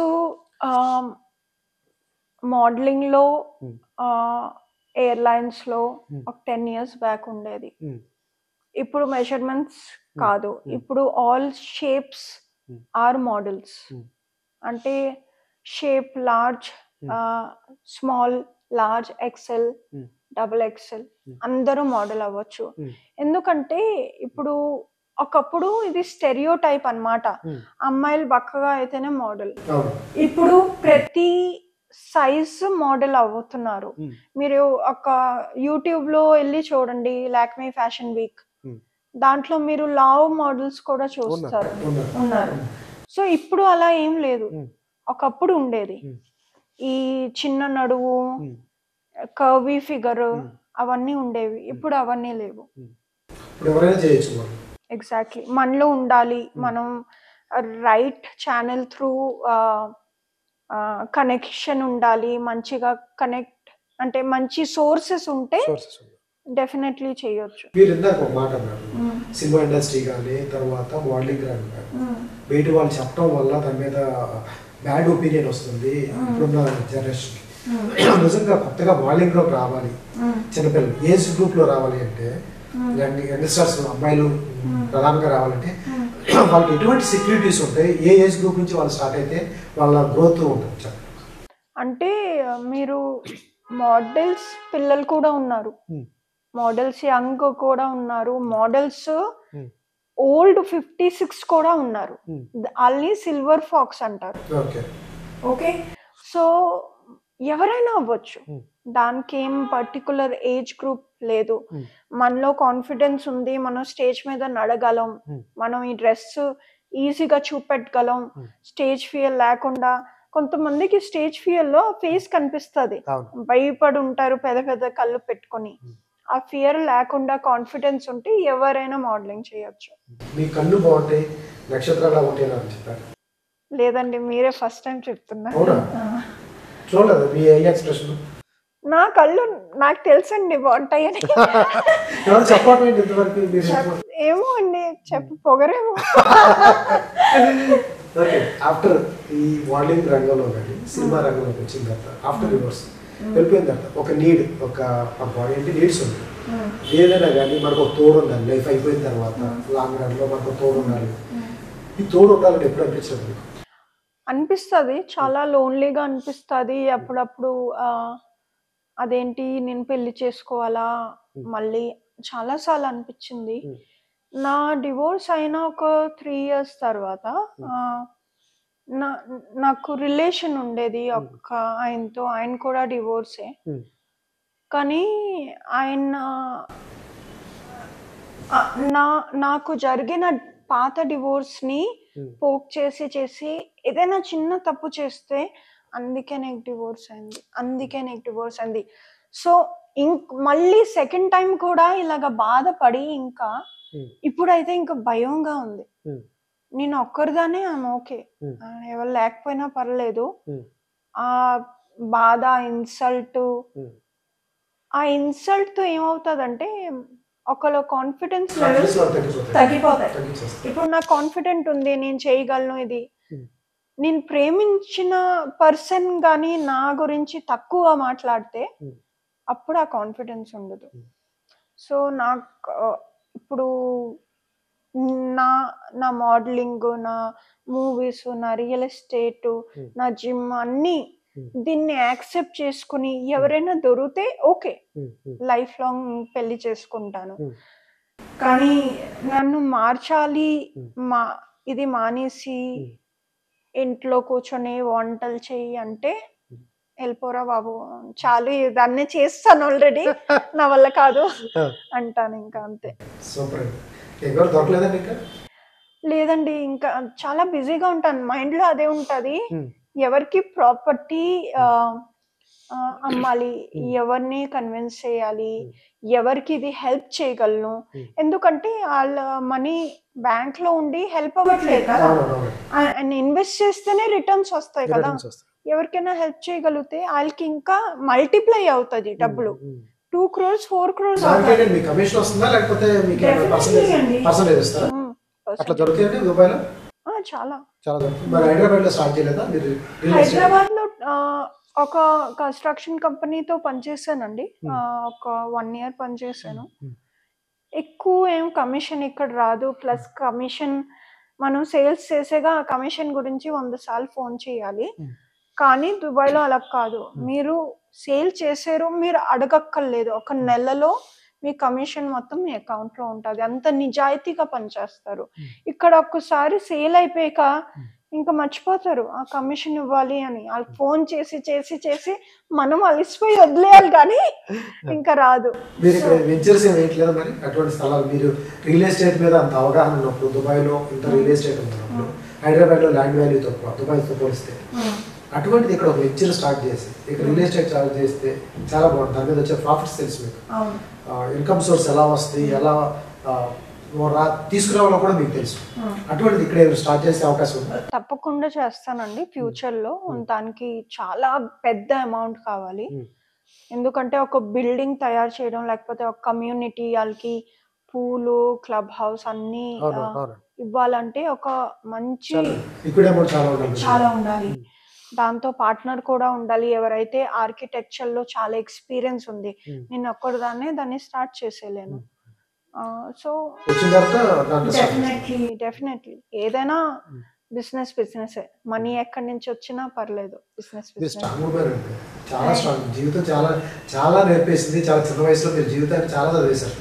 Speaker 3: మోడలింగ్ లో
Speaker 1: Hmm.
Speaker 3: ఎయిర్లైన్స్ లో
Speaker 1: Hmm.
Speaker 3: ఒక టెన్ ఇయర్స్ బ్యాక్ ఉండేది
Speaker 1: Hmm.
Speaker 3: ఇప్పుడు మెజర్మెంట్స్ కాదు ఇప్పుడు all shapes
Speaker 1: Hmm.
Speaker 3: Are models
Speaker 1: Hmm.
Speaker 3: అంటే shape large
Speaker 1: Hmm.
Speaker 3: Small large XL
Speaker 1: Hmm.
Speaker 3: Double XL
Speaker 1: Hmm.
Speaker 3: అందరూ మోడల్ అవ్వచ్చు
Speaker 1: Hmm.
Speaker 3: ఎందుకంటే ఇప్పుడు ఒకప్పుడు ఇది స్టెరియో టైప్ అన్నమాట
Speaker 1: Hmm.
Speaker 3: అమ్మాయిలు బక్కగా అయితేనే మోడల్
Speaker 1: అవును
Speaker 3: ఇప్పుడు ప్రతి సైజ్ మోడల్ అవుతున్నారు
Speaker 1: Hmm.
Speaker 3: మీరు ఒక యూట్యూబ్ లో వెళ్ళి చూడండి లాక్మీ ఫ్యాషన్ వీక్
Speaker 1: Hmm.
Speaker 3: దాంట్లో మీరు లావ్ మోడల్స్ కూడా చూస్తారు
Speaker 1: ఉన్నారు
Speaker 3: ఉన్నారు సో ఇప్పుడు అలా ఏం లేదు
Speaker 1: Hmm.
Speaker 3: ఒకప్పుడు ఉండేది
Speaker 1: Hmm.
Speaker 3: ఈ చిన్న నడువు
Speaker 1: Hmm.
Speaker 3: Curvy figure
Speaker 1: Hmm.
Speaker 3: అవన్నీ ఉండేవి ఇప్పుడు అవన్నీ లేవు
Speaker 1: ఇప్పుడు ఎవరైనా చేయొచ్చు మనం
Speaker 3: ఎగ్జాక్ట్లీ మనలో ఉండాలి మనం రైట్ ఛానల్ త్రూ కనెక్షన్ ఉండాలి మంచిగా కనెక్ట్ అంటే మంచి సోర్సెస్ ఉంటే
Speaker 1: సోర్సెస్ ఉన్నాయి
Speaker 3: డెఫినెట్లీ చేయొచ్చు
Speaker 1: మీరు ఇందాక ఒక మాట అన్నారు సినిమా ఇండస్ట్రీ కానీ తర్వాత మోడలింగ్ కానీ బయట వాళ్ళు చెప్పడం వల్ల దాని మీద బ్యాడ్ ఒపీనియన్ వస్తుంది ఇప్పుడున్న జనరేషన్ నిజంగా కొత్తగా మోడలింగ్ లోకి రావాలి చిన్నపిల్లలు ఏజ్ గ్రూప్ లో రావాలి అంటే యంగ్ యంగ్స్టర్స్ అమ్మాయిలు ప్రధానంగా రావాలంటే వాళ్ళకి ఎటువంటి సెక్యూరిటీస్ ఉంటాయి ఏ ఏజ్ గ్రూప్ నుంచి వాళ్ళు స్టార్ట్ అయితే వాళ్ళ గ్రోత్ ఉంటుంది చెప్పండి.
Speaker 3: అంటే మీరు మోడల్స్ పిల్లలు కూడా ఉన్నారు
Speaker 1: Hmm.
Speaker 3: మోడల్స్ యంగ్ కూడా ఉన్నారు models
Speaker 1: Hmm.
Speaker 3: Old fifty six కూడా ఉన్నారు
Speaker 1: Hmm.
Speaker 3: వాళ్ళని సిల్వర్ ఫాక్స్ అంటారు
Speaker 1: ఓకే
Speaker 3: ఓకే సో ఎవరైనా అవ్వచ్చు
Speaker 1: Hmm.
Speaker 3: దానికి ఏం పర్టికులర్ ఏజ్ గ్రూప్ లేదు
Speaker 1: Hmm.
Speaker 3: మనలో కాన్ఫిడెన్స్ ఉంది మనం స్టేజ్ మీద నడగలం
Speaker 1: Hmm.
Speaker 3: మనం ఈ డ్రెస్ ఈజీగా చూపెట్టగలం
Speaker 1: Hmm.
Speaker 3: స్టేజ్ ఫియర్ లేకుండా కొంతమందికి స్టేజ్ ఫియర్ లో ఫేస్ కనిపిస్తుంది
Speaker 1: అవును
Speaker 3: భయపడి ఉంటారు పెద్ద పెద్ద కళ్ళు పెట్టుకొని
Speaker 1: Hmm.
Speaker 3: ఆ ఫియర్ లేకుండా కాన్ఫిడెన్స్ ఉంటే ఎవరైనా మోడలింగ్ చేయొచ్చు
Speaker 1: మీ కళ్ళు బాగుంటాయి నక్షత్రాలు ఉంటాయి అని చెప్పారు
Speaker 3: లేదండి మీరే ఫస్ట్ టైం చెప్తున్నా
Speaker 1: అవునా
Speaker 3: ఆ.
Speaker 1: చూడలేదు మీ ఐ ఎక్స్ప్రెషన్
Speaker 3: నా కళ్ళు నాకు తెలుసండి బాగుంటాయని
Speaker 1: ఎవరు చెప్పడం ఏంటి ఇంతవరకు మీరు చెప్పండి.
Speaker 3: ఏమో అండి చెప్పు పొగరేమో
Speaker 1: ఓకే ఆఫ్టర్ ఈ మోడలింగ్ రంగంలో కానీ సినిమా రంగంలోకి వచ్చిన తర్వాత ఆఫ్టర్ రివర్స్ వెళ్ళిపోయిన తర్వాత ఒక నీడ్ ఒక మన బాడీ అంటే నీడ్స్ ఉంది ఏదైనా కానీ మనకు ఒక తోడు ఉండాలి లైఫ్ అయిపోయిన తర్వాత లాంగ్ రన్ లో మనకు ఒక తోడు ఉండాలి ఈ తోడు ఉండాలని ఎప్పుడు అనిపించదు మీకు
Speaker 3: అనిపిస్తుంది చాలా లోన్లీగా అనిపిస్తుంది అప్పుడప్పుడు ఆ, అదేంటి నేను పెళ్లి చేసుకోవాలా మళ్ళీ చాలా సార్లు అనిపించింది
Speaker 1: Hmm.
Speaker 3: నా డివోర్స్ అయిన ఒక త్రీ ఇయర్స్ తర్వాత ఆ, నా నాకు రిలేషన్ ఉండేది ఒక ఆయనతో ఆయన కూడా డివోర్సే
Speaker 1: Hmm.
Speaker 3: కానీ ఆయన ఆ, నా నాకు జరిగిన పాత డివోర్స్ ని
Speaker 1: Hmm.
Speaker 3: పోక్ చేసి చేసి ఏదైనా చిన్న తప్పు చేస్తే అందుకే నీకు డివోర్స్ అయింది అందుకే నీకు డివోర్స్ అయింది సో ఇంక్ మళ్ళీ సెకండ్ టైం కూడా ఇలాగ బాధపడి ఇంకా
Speaker 1: Hmm.
Speaker 3: ఇప్పుడైతే ఇంకా భయంగా ఉంది
Speaker 1: Hmm.
Speaker 3: నేను ఒక్కరిదానే ఆమె ఓకే
Speaker 1: Hmm.
Speaker 3: ఎవరు లేకపోయినా పర్లేదు
Speaker 1: Hmm.
Speaker 3: ఆ బాధ ఇన్సల్ట్
Speaker 1: Hmm.
Speaker 3: ఆ ఇన్సల్ట్ తో ఏమవుతుందంటే ఒకళ్ళ కాన్ఫిడెన్స్
Speaker 1: Confidence
Speaker 3: లెవెల్స్
Speaker 1: level తగ్గిపోతాయి.
Speaker 3: తగ్గిపోతాయి
Speaker 1: తగ్గించేస్తాయి.
Speaker 3: ఇప్పుడు నాకు కాన్ఫిడెంట్ ఉంది నేను చేయగలను ఇది
Speaker 1: Hmm.
Speaker 3: నేను ప్రేమించిన పర్సన్ కానీ నా గురించి తక్కువ మాట్లాడితే
Speaker 1: Hmm.
Speaker 3: అప్పుడు ఆ కాన్ఫిడెన్స్ ఉండదు
Speaker 1: Hmm.
Speaker 3: సో నాకు ఆ, ఇప్పుడు నా నా మోడలింగ్ నా మూవీస్ నా రియల్ ఎస్టేట్
Speaker 1: Hmm.
Speaker 3: నా జిమ్ అన్నీ
Speaker 1: Hmm.
Speaker 3: దీన్ని యాక్సెప్ట్ చేసుకుని ఎవరైనా దొరికితే okay
Speaker 1: Hmm. Hmm.
Speaker 3: Life long పెళ్లి చేసుకుంటాను
Speaker 1: Hmm.
Speaker 3: కానీ నన్ను మార్చాలి
Speaker 1: Hmm.
Speaker 3: మా ఇది మానేసి
Speaker 1: Hmm.
Speaker 3: ఇంట్లో కూర్చొని వంటలు చెయ్యి అంటే వెళ్ళిపోరా బాబు చాలు దాన్ని చేస్తాను ఆల్రెడీ నా వల్ల కాదు
Speaker 1: Ah.
Speaker 3: అంటాను ఇంకా అంతే
Speaker 1: సూపర్ అండి ఎవరు దొరకలేదండి ఇంకా
Speaker 3: లేదండి ఇంకా చాలా బిజీగా ఉంటాను మైండ్ లో అదే ఉంటది
Speaker 1: Hmm.
Speaker 3: ఎవరికి ప్రాపర్టీ అమ్మాలి ఎవరిని కన్విన్స్ చేయాలి ఎవరికి ఇది హెల్ప్ చేయగలను
Speaker 1: Hmm.
Speaker 3: ఎందుకంటే వాళ్ళ మనీ బ్యాంక్ లో ఉండి హెల్ప్ అవ్వట్లేదు కదా
Speaker 1: అవునవును
Speaker 3: అండ్ ఇన్వెస్ట్ చేస్తేనే రిటర్న్స్ వస్తాయి కదా
Speaker 1: రిటర్న్స్ వస్తాయి
Speaker 3: ఎవరికైనా హెల్ప్ చేయగలిగితే వాళ్ళకి ఇంకా మల్టిప్లై అవుతుంది డబ్బులు టూ క్రోర్స్ ఫోర్ క్రోర్స్
Speaker 1: దానికే మీ కమిషన్ వస్తుందా లేకపోతే మీకు
Speaker 3: Definitely
Speaker 1: పర్సంటేజ్
Speaker 3: అండి.
Speaker 1: పర్సంటేజ్ ఇస్తారా అట్లా దొరుకుతాయండి దుబాయ్లో
Speaker 3: చాలా
Speaker 1: చాలా దొరుకుతుంది మరి హైదరాబాద్ లో స్టార్ట్ చేయలేదా మీరు రియల్ ఎస్టేట్
Speaker 3: హైదరాబాద్ లో ఆ, ఒక కన్స్ట్రక్షన్ కంపెనీతో పనిచేశానండి ఆ, ఒక వన్ ఇయర్ పనిచేశాను ఎక్కువ ఏం కమిషన్ ఇక్కడ రాదు ప్లస్ కమిషన్ మనం సేల్స్ చేసేగా కమిషన్ గురించి వంద సార్లు ఫోన్ చేయాలి
Speaker 1: Hmm.
Speaker 3: కానీ దుబాయ్లో అలా కాదు మీరు సేల్ చేసారు మీరు అడగక్కర్లేదు ఒక నెలలో మీ కమిషన్ మొత్తం మీ account లో ఉంటుంది అంత నిజాయితీగా పనిచేస్తారు
Speaker 1: Hmm.
Speaker 3: ఇక్కడ ఒక్కసారి సేల్ అయిపోయాక ఇంకా మర్చిపోతారు ఆ కమిషన్ ఇవ్వాలి అని వాళ్ళకి ఫోన్ చేసి చేసి చేసి మనం అలసిపోయి వదిలేయాలి కానీ ఇంకా రాదు
Speaker 1: మీరు ఇక్కడ వెంచర్స్ ఏం వేయట్లేదా మరి అటువంటి స్థలాలు మీరు రియల్ ఎస్టేట్ మీద అంత అవగాహన ఉన్నప్పుడు దుబాయ్లో ఇంత రియల్ ఎస్టేట్ ఉన్నప్పుడు హైదరాబాద్ లో ల్యాండ్ వాల్యూతో దుబాయ్తో పోలిస్తే అటువంటిది ఇక్కడ ఒక వెంచర్ స్టార్ట్ చేసి ఇక్కడ రియల్ ఎస్టేట్ స్టార్ట్ చేస్తే చాలా బాగుంటుంది దాని మీద వచ్చే ప్రాఫిట్స్ తెలుసు మీకు
Speaker 3: అవును
Speaker 1: ఇన్కమ్ సోర్స్ ఎలా వస్తుంది ఎలా ఆ, రా తీసుకురావాలో కూడా మీకు తెలుసు అటువంటిది ఇక్కడ ఏమైనా స్టార్ట్ చేసే అవకాశం ఉందా
Speaker 3: తప్పకుండా చేస్తానండి ఫ్యూచర్ లో దానికి చాలా పెద్ద అమౌంట్ కావాలి
Speaker 1: Hmm.
Speaker 3: ఎందుకంటే ఒక బిల్డింగ్ తయారు చేయడం లేకపోతే ఒక కమ్యూనిటీ వాళ్ళకి పూలు క్లబ్ హౌస్ అన్ని
Speaker 1: అవును
Speaker 3: ఆ,
Speaker 1: అవును
Speaker 3: ఇవ్వాలంటే ఒక మంచి
Speaker 1: చాలా లిక్విడ్ అమౌంట్ చాలా ఉంటుంది
Speaker 3: చాలా ఉండాలి దాంతో పార్ట్నర్ కూడా ఉండాలి ఎవరైతే ఆర్కిటెక్చర్ లో చాలా ఎక్స్పీరియన్స్ ఉంది
Speaker 1: Hmm.
Speaker 3: నేను ఒక్కదాన్నే దాన్ని స్టార్ట్ చేసేలేను సో
Speaker 1: వచ్చిన తర్వాత దాంట్లో start చేస్తాం.
Speaker 3: డెఫినెట్లీ డెఫినెట్లీ ఏదైనా
Speaker 1: Hmm.
Speaker 3: బిజినెస్ బిజినెస్ మనీ ఎక్కడి నుంచి వచ్చినా పర్లేదు బిజినెస్
Speaker 1: మీరు
Speaker 3: బిజినెస్
Speaker 1: స్ట్రాంగ్ ఉమెన్ అండి చాలా స్ట్రాంగ్ జీవితం చాలా చాలా నేర్పేసింది చాలా చిన్న వయసులో మీరు జీవితాన్ని చాలా చదివేశారు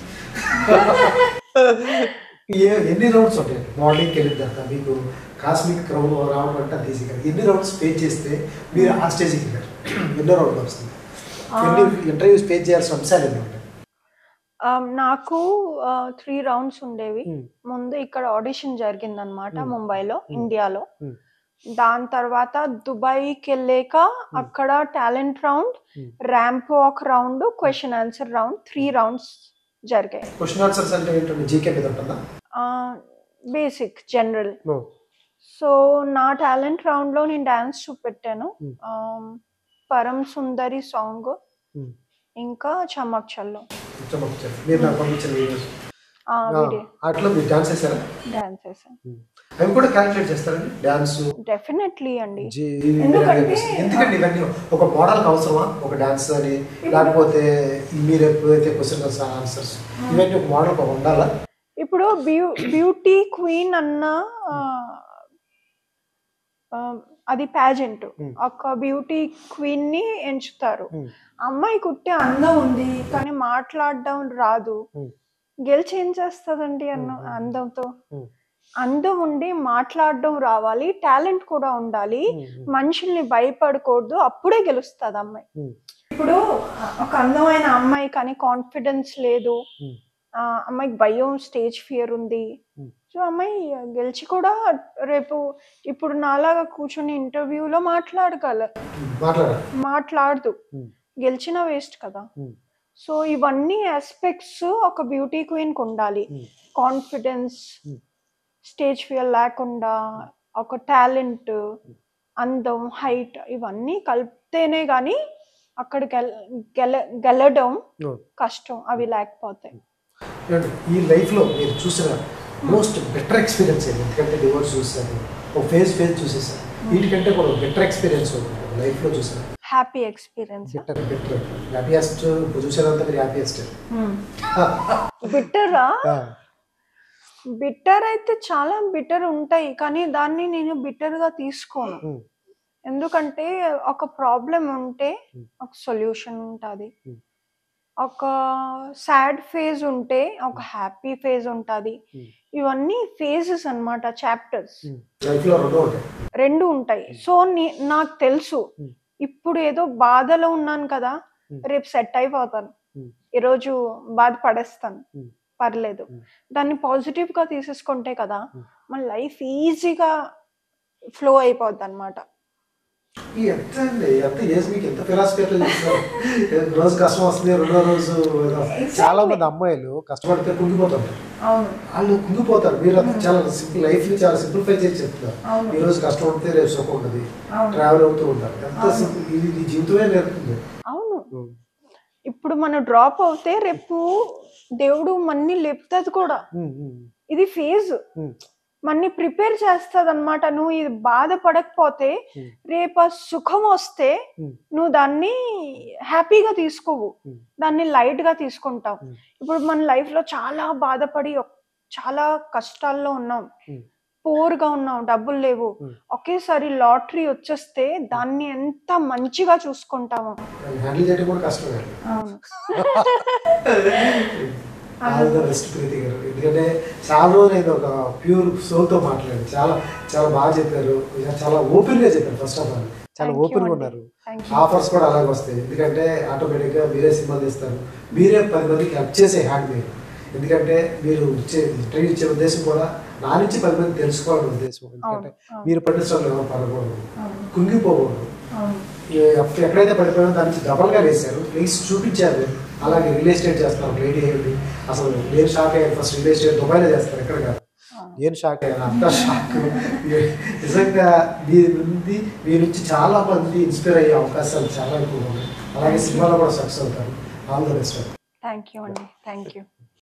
Speaker 1: ఏ ఎన్ని రౌండ్స్ ఉంటాయి మార్నింగ్కి వెళ్ళిన తర్వాత మీకు కాస్మిక్ క్రౌన్ రావడం అంటే అది ఈజీ కాదు ఎన్ని రౌండ్స్ పే చేస్తే మీరు ఆ స్టేజ్కి వెళ్ళారు ఎన్నో రౌండ్ వస్తుంది ఎన్ని ఇంటర్వ్యూస్ పే చేయాల్సిన అంశాలు ఎన్ని ఉంటాయి
Speaker 3: నాకు త్రీ రౌండ్స్ ఉండేవి
Speaker 1: Hmm.
Speaker 3: ముందు ఇక్కడ ఆడిషన్ జరిగిందనమాట
Speaker 1: Hmm.
Speaker 3: ముంబైలో
Speaker 1: Hmm.
Speaker 3: ఇండియాలో
Speaker 1: Hmm.
Speaker 3: దాని తర్వాత దుబాయ్కి వెళ్ళాక అక్కడ talent round
Speaker 1: Hmm.
Speaker 3: Ramp walk round question answer round three rounds జరిగాయి
Speaker 1: క్వశ్చన్ ఆన్సర్స్ అంటే ఏంటంటే జీకే మీద ఉంటుందా
Speaker 3: బేసిక్ జనరల్
Speaker 1: No.
Speaker 3: సో నా టాలెంట్ రౌండ్ లో నేను డాన్స్ చూపెట్టాను
Speaker 1: Hmm.
Speaker 3: Um, పరం సుందరి సాంగ్
Speaker 1: Hmm.
Speaker 3: ఇంకా చమక్ చల్లో
Speaker 1: కొంచెం ఒకసారి. మీరు నాకు పంపించిన వీడియోస్
Speaker 3: వీడియో
Speaker 1: అట్లా మీరు డాన్స్ చేశారా
Speaker 3: డాన్స్ చేశాను
Speaker 1: అవి కూడా క్యాలిక్యులేట్ చేస్తారండి డాన్స్
Speaker 3: డెఫినెట్లీ అండి
Speaker 1: జీ-
Speaker 3: ఎందుకంటే-
Speaker 1: ఎందుకండి ఇవన్నీ ఒక మోడల్కి అవసరమా ఒక డాన్స్ అని లేకపోతే మీరు ఎప్పుడైతే క్వశ్చన్ ఆన్సర్స్ ఇవన్నీ ఒక మోడల్ ఉండాలా
Speaker 3: ఇప్పుడు బ్యూ బ్యూటీ క్వీన్ అన్న ఆ, ఆ, అది ప్యాజెంట్
Speaker 1: Hmm.
Speaker 3: ఒక బ్యూటీ క్వీన్ ని ఎంచుతారు
Speaker 1: Hmm.
Speaker 3: అమ్మాయి కుట్టే అందం ఉంది కానీ మాట్లాడడం రాదు
Speaker 1: Hmm.
Speaker 3: గెలిచి ఏం చేస్తుందండి అన్న
Speaker 1: Hmm.
Speaker 3: అందంతో
Speaker 1: Hmm.
Speaker 3: అందం ఉండి మాట్లాడడం రావాలి టాలెంట్ కూడా ఉండాలి మనుషుల్ని భయపడకూడదు అప్పుడే గెలుస్తుంది అమ్మాయి
Speaker 1: Hmm.
Speaker 3: ఇప్పుడు ఒక అందమైన అమ్మాయి కానీ కాన్ఫిడెన్స్ లేదు
Speaker 1: Hmm.
Speaker 3: ఆ అమ్మాయికి భయం స్టేజ్ ఫియర్ ఉంది
Speaker 1: Hmm.
Speaker 3: సో అమ్మాయి గెలిచి కూడా రేపు ఇప్పుడు నాలాగా కూర్చొని ఇంటర్వ్యూలో మాట్లాడగల
Speaker 1: మాట్లాడాలి
Speaker 3: మాట్లాడదు
Speaker 1: Hmm.
Speaker 3: గెలిచిన వేస్ట్ కదా
Speaker 1: Hmm.
Speaker 3: సో ఇవన్నీ ఆస్పెక్ట్స్ ఒక బ్యూటీ క్వీన్ కు ఉండాలి
Speaker 1: Hmm.
Speaker 3: Confidence
Speaker 1: Hmm.
Speaker 3: Stage fear లేకుండా ఒక టాలెంట్ అందం హైట్ ఇవన్నీ కలిపితేనే గాని అక్కడికి గెల- గెల గెలడం
Speaker 1: No.
Speaker 3: కష్టం అవి లేకపోతే
Speaker 1: ఏమండి, ఈ లైఫ్లో మీరు చూసిన మోస్ట్ బెటర్ ఎక్స్పీరియన్స్ ఏంటి ఎందుకంటే డివోర్స్ చూసారు ఒక ఫేస్ ఫేస్ చూసేసారు వీటికంటే కూడా బెటర్ ఎక్స్పీరియన్స్ లైఫ్లో చూసారు
Speaker 3: happy experience
Speaker 1: better better happiest చూసారంతా మీరు హ్యాపీయెస్ట్
Speaker 3: బిట్టరా బిట్టర్ అయితే చాలా బిట్టర్ ఉంటాయి కానీ దాన్ని నేను బిట్టర్ గా తీసుకోను
Speaker 1: Hmm.
Speaker 3: ఎందుకంటే ఒక ప్రాబ్లం ఉంటే
Speaker 1: Hmm.
Speaker 3: ఒక సొల్యూషన్ ఉంటుంది
Speaker 1: Hmm.
Speaker 3: ఒక సాడ్ ఫేజ్ ఉంటే ఒక హ్యాపీ ఫేజ్ ఉంటుంది
Speaker 1: Hmm.
Speaker 3: ఇవన్నీ ఫేజెస్ అన్నమాట చాప్టర్స్
Speaker 1: లైఫ్లో రెండో ఉంటాయి
Speaker 3: రెండు ఉంటాయి సో నీ- నాకు తెలుసు
Speaker 1: Hmm.
Speaker 3: ఇప్పుడు ఏదో బాధలో ఉన్నాను కదా
Speaker 1: Hmm.
Speaker 3: రేపు సెట్ అయిపోతాను
Speaker 1: Hmm.
Speaker 3: ఈరోజు బాధ పడేస్తాను
Speaker 1: Hmm.
Speaker 3: పర్లేదు
Speaker 1: Hmm.
Speaker 3: దాన్ని పాజిటివ్ గా తీసేసుకుంటే కదా
Speaker 1: Hmm.
Speaker 3: మన లైఫ్ ఈజీగా ఫ్లో అయిపోద్ది అనమాట
Speaker 1: ఈ ఎంత అండి ఎంత ఏజ్ మీకు ఎంత ఫిలాసఫీ ఎట్లా చేస్తారు రోజు కష్టం వస్తుంది రెండో రోజు ఏదో. చాలా మంది అమ్మాయిలు కష్టపడితే కుంగిపోతారు
Speaker 3: అవును
Speaker 1: వాళ్ళు కుంగిపోతారు మీరు అంతా చాలా సింపుల్ లైఫ్ ని చాలా సింప్లిఫై చేసి చెప్తున్నారు
Speaker 3: అవును.
Speaker 1: ఈ రోజు కష్టం ఉంటే రేపు సుఖం ఉంటుంది
Speaker 3: అవును.
Speaker 1: ట్రావెల్ అవుతూ ఉంటారు ఎంత
Speaker 3: అవును.
Speaker 1: సింపుల్ ఇది ఈ జీవితమే నేర్పుతుంది
Speaker 3: అవును ఇప్పుడు మనం డ్రాప్ అవుతే రేపు దేవుడు మన్ని లేపుతుంది కూడా
Speaker 1: ఉమ్, ఉమ్,
Speaker 3: ఇది ఫేజ్
Speaker 1: ఉమ్.
Speaker 3: మన్ని ప్రిపేర్ చేస్తుంది అనమాట నువ్వు ఇది బాధపడకపోతే
Speaker 1: Hmm.
Speaker 3: రేపు ఆ సుఖం వస్తే
Speaker 1: Hmm.
Speaker 3: నువ్వు దాన్ని హ్యాపీగా తీసుకోవు
Speaker 1: Hmm.
Speaker 3: దాన్ని లైట్ గా తీసుకుంటావు
Speaker 1: Hmm.
Speaker 3: ఇప్పుడు మన లైఫ్ లో చాలా బాధపడి ఒక్- చాలా కష్టాల్లో ఉన్నాం
Speaker 1: Hmm.
Speaker 3: పూర్ గా ఉన్నాం డబ్బులు లేవు
Speaker 1: Hmm.
Speaker 3: ఒకేసారి లాటరీ వచ్చేస్తే దాన్ని ఎంత మంచిగా చూసుకుంటాము
Speaker 1: హ్యాండిల్ చేయడం కూడా కష్టమే
Speaker 3: అవును
Speaker 1: ఆల్ ద బెస్ట్ ప్రీతి గారు ఎందుకంటే చాలా రోజులు నేను ఒక ప్యూర్ సోల్తో మాట్లాడాను చాలా చాలా బాగా చెప్పారు ఇంకా చాలా ఓపెన్ గా చెప్పారు ఫస్ట్ ఆఫ్ ఆల్ చాలా
Speaker 3: Thank you
Speaker 1: ఓపెన్ గా
Speaker 3: అండి.
Speaker 1: ఉన్నారు
Speaker 3: Thank you.
Speaker 1: ఆఫర్స్ కూడా అలాగే వస్తాయి ఎందుకంటే ఆటోమేటిక్ గా మీరే సినిమాలు తీస్తారు మీరే పది మందికి హెల్ప్ చేసే హ్యాండ్ మీరు ఎందుకంటే మీరు ఇచ్చే ట్రైన్ ఇచ్చే ఉద్దేశం కూడా నా నుంచి పది మంది తెలుసుకోవాలనే ఉద్దేశం ఎందుకంటే
Speaker 3: అవును.
Speaker 1: మీరు పట్టించడం ఎవరు పడకూడదు
Speaker 3: అవును.
Speaker 1: కుంగిపోకూడదు
Speaker 3: అవును
Speaker 1: ఏ- ఎక్క- ఎక్కడైతే పడిపోయినా దాని నుంచి డబల్గా వేశారు ప్లీజ్ చూపించారు అలాగే రియల్ ఎస్టేట్ చేస్తారు లేడీ అయ్యింది అసలు నేను షాక్ అయ్యాను ఫస్ట్ రియల్ ఎస్టేట్ దుబాయ్లో చేస్తారు ఎక్కడ కాదు
Speaker 3: అవును.
Speaker 1: నేను షాక్ అయ్యాను అంత షాక్ నిజంగా మీ నుండి మీ నుంచి చాలా మంది ఇన్స్పైర్ అయ్యే అవకాశాలు చాలా ఎక్కువ ఉన్నాయి అలాగే సినిమాలో కూడా సక్సెస్ అవుతారు all the best
Speaker 3: thank you అండి థ్యాంక్ యూ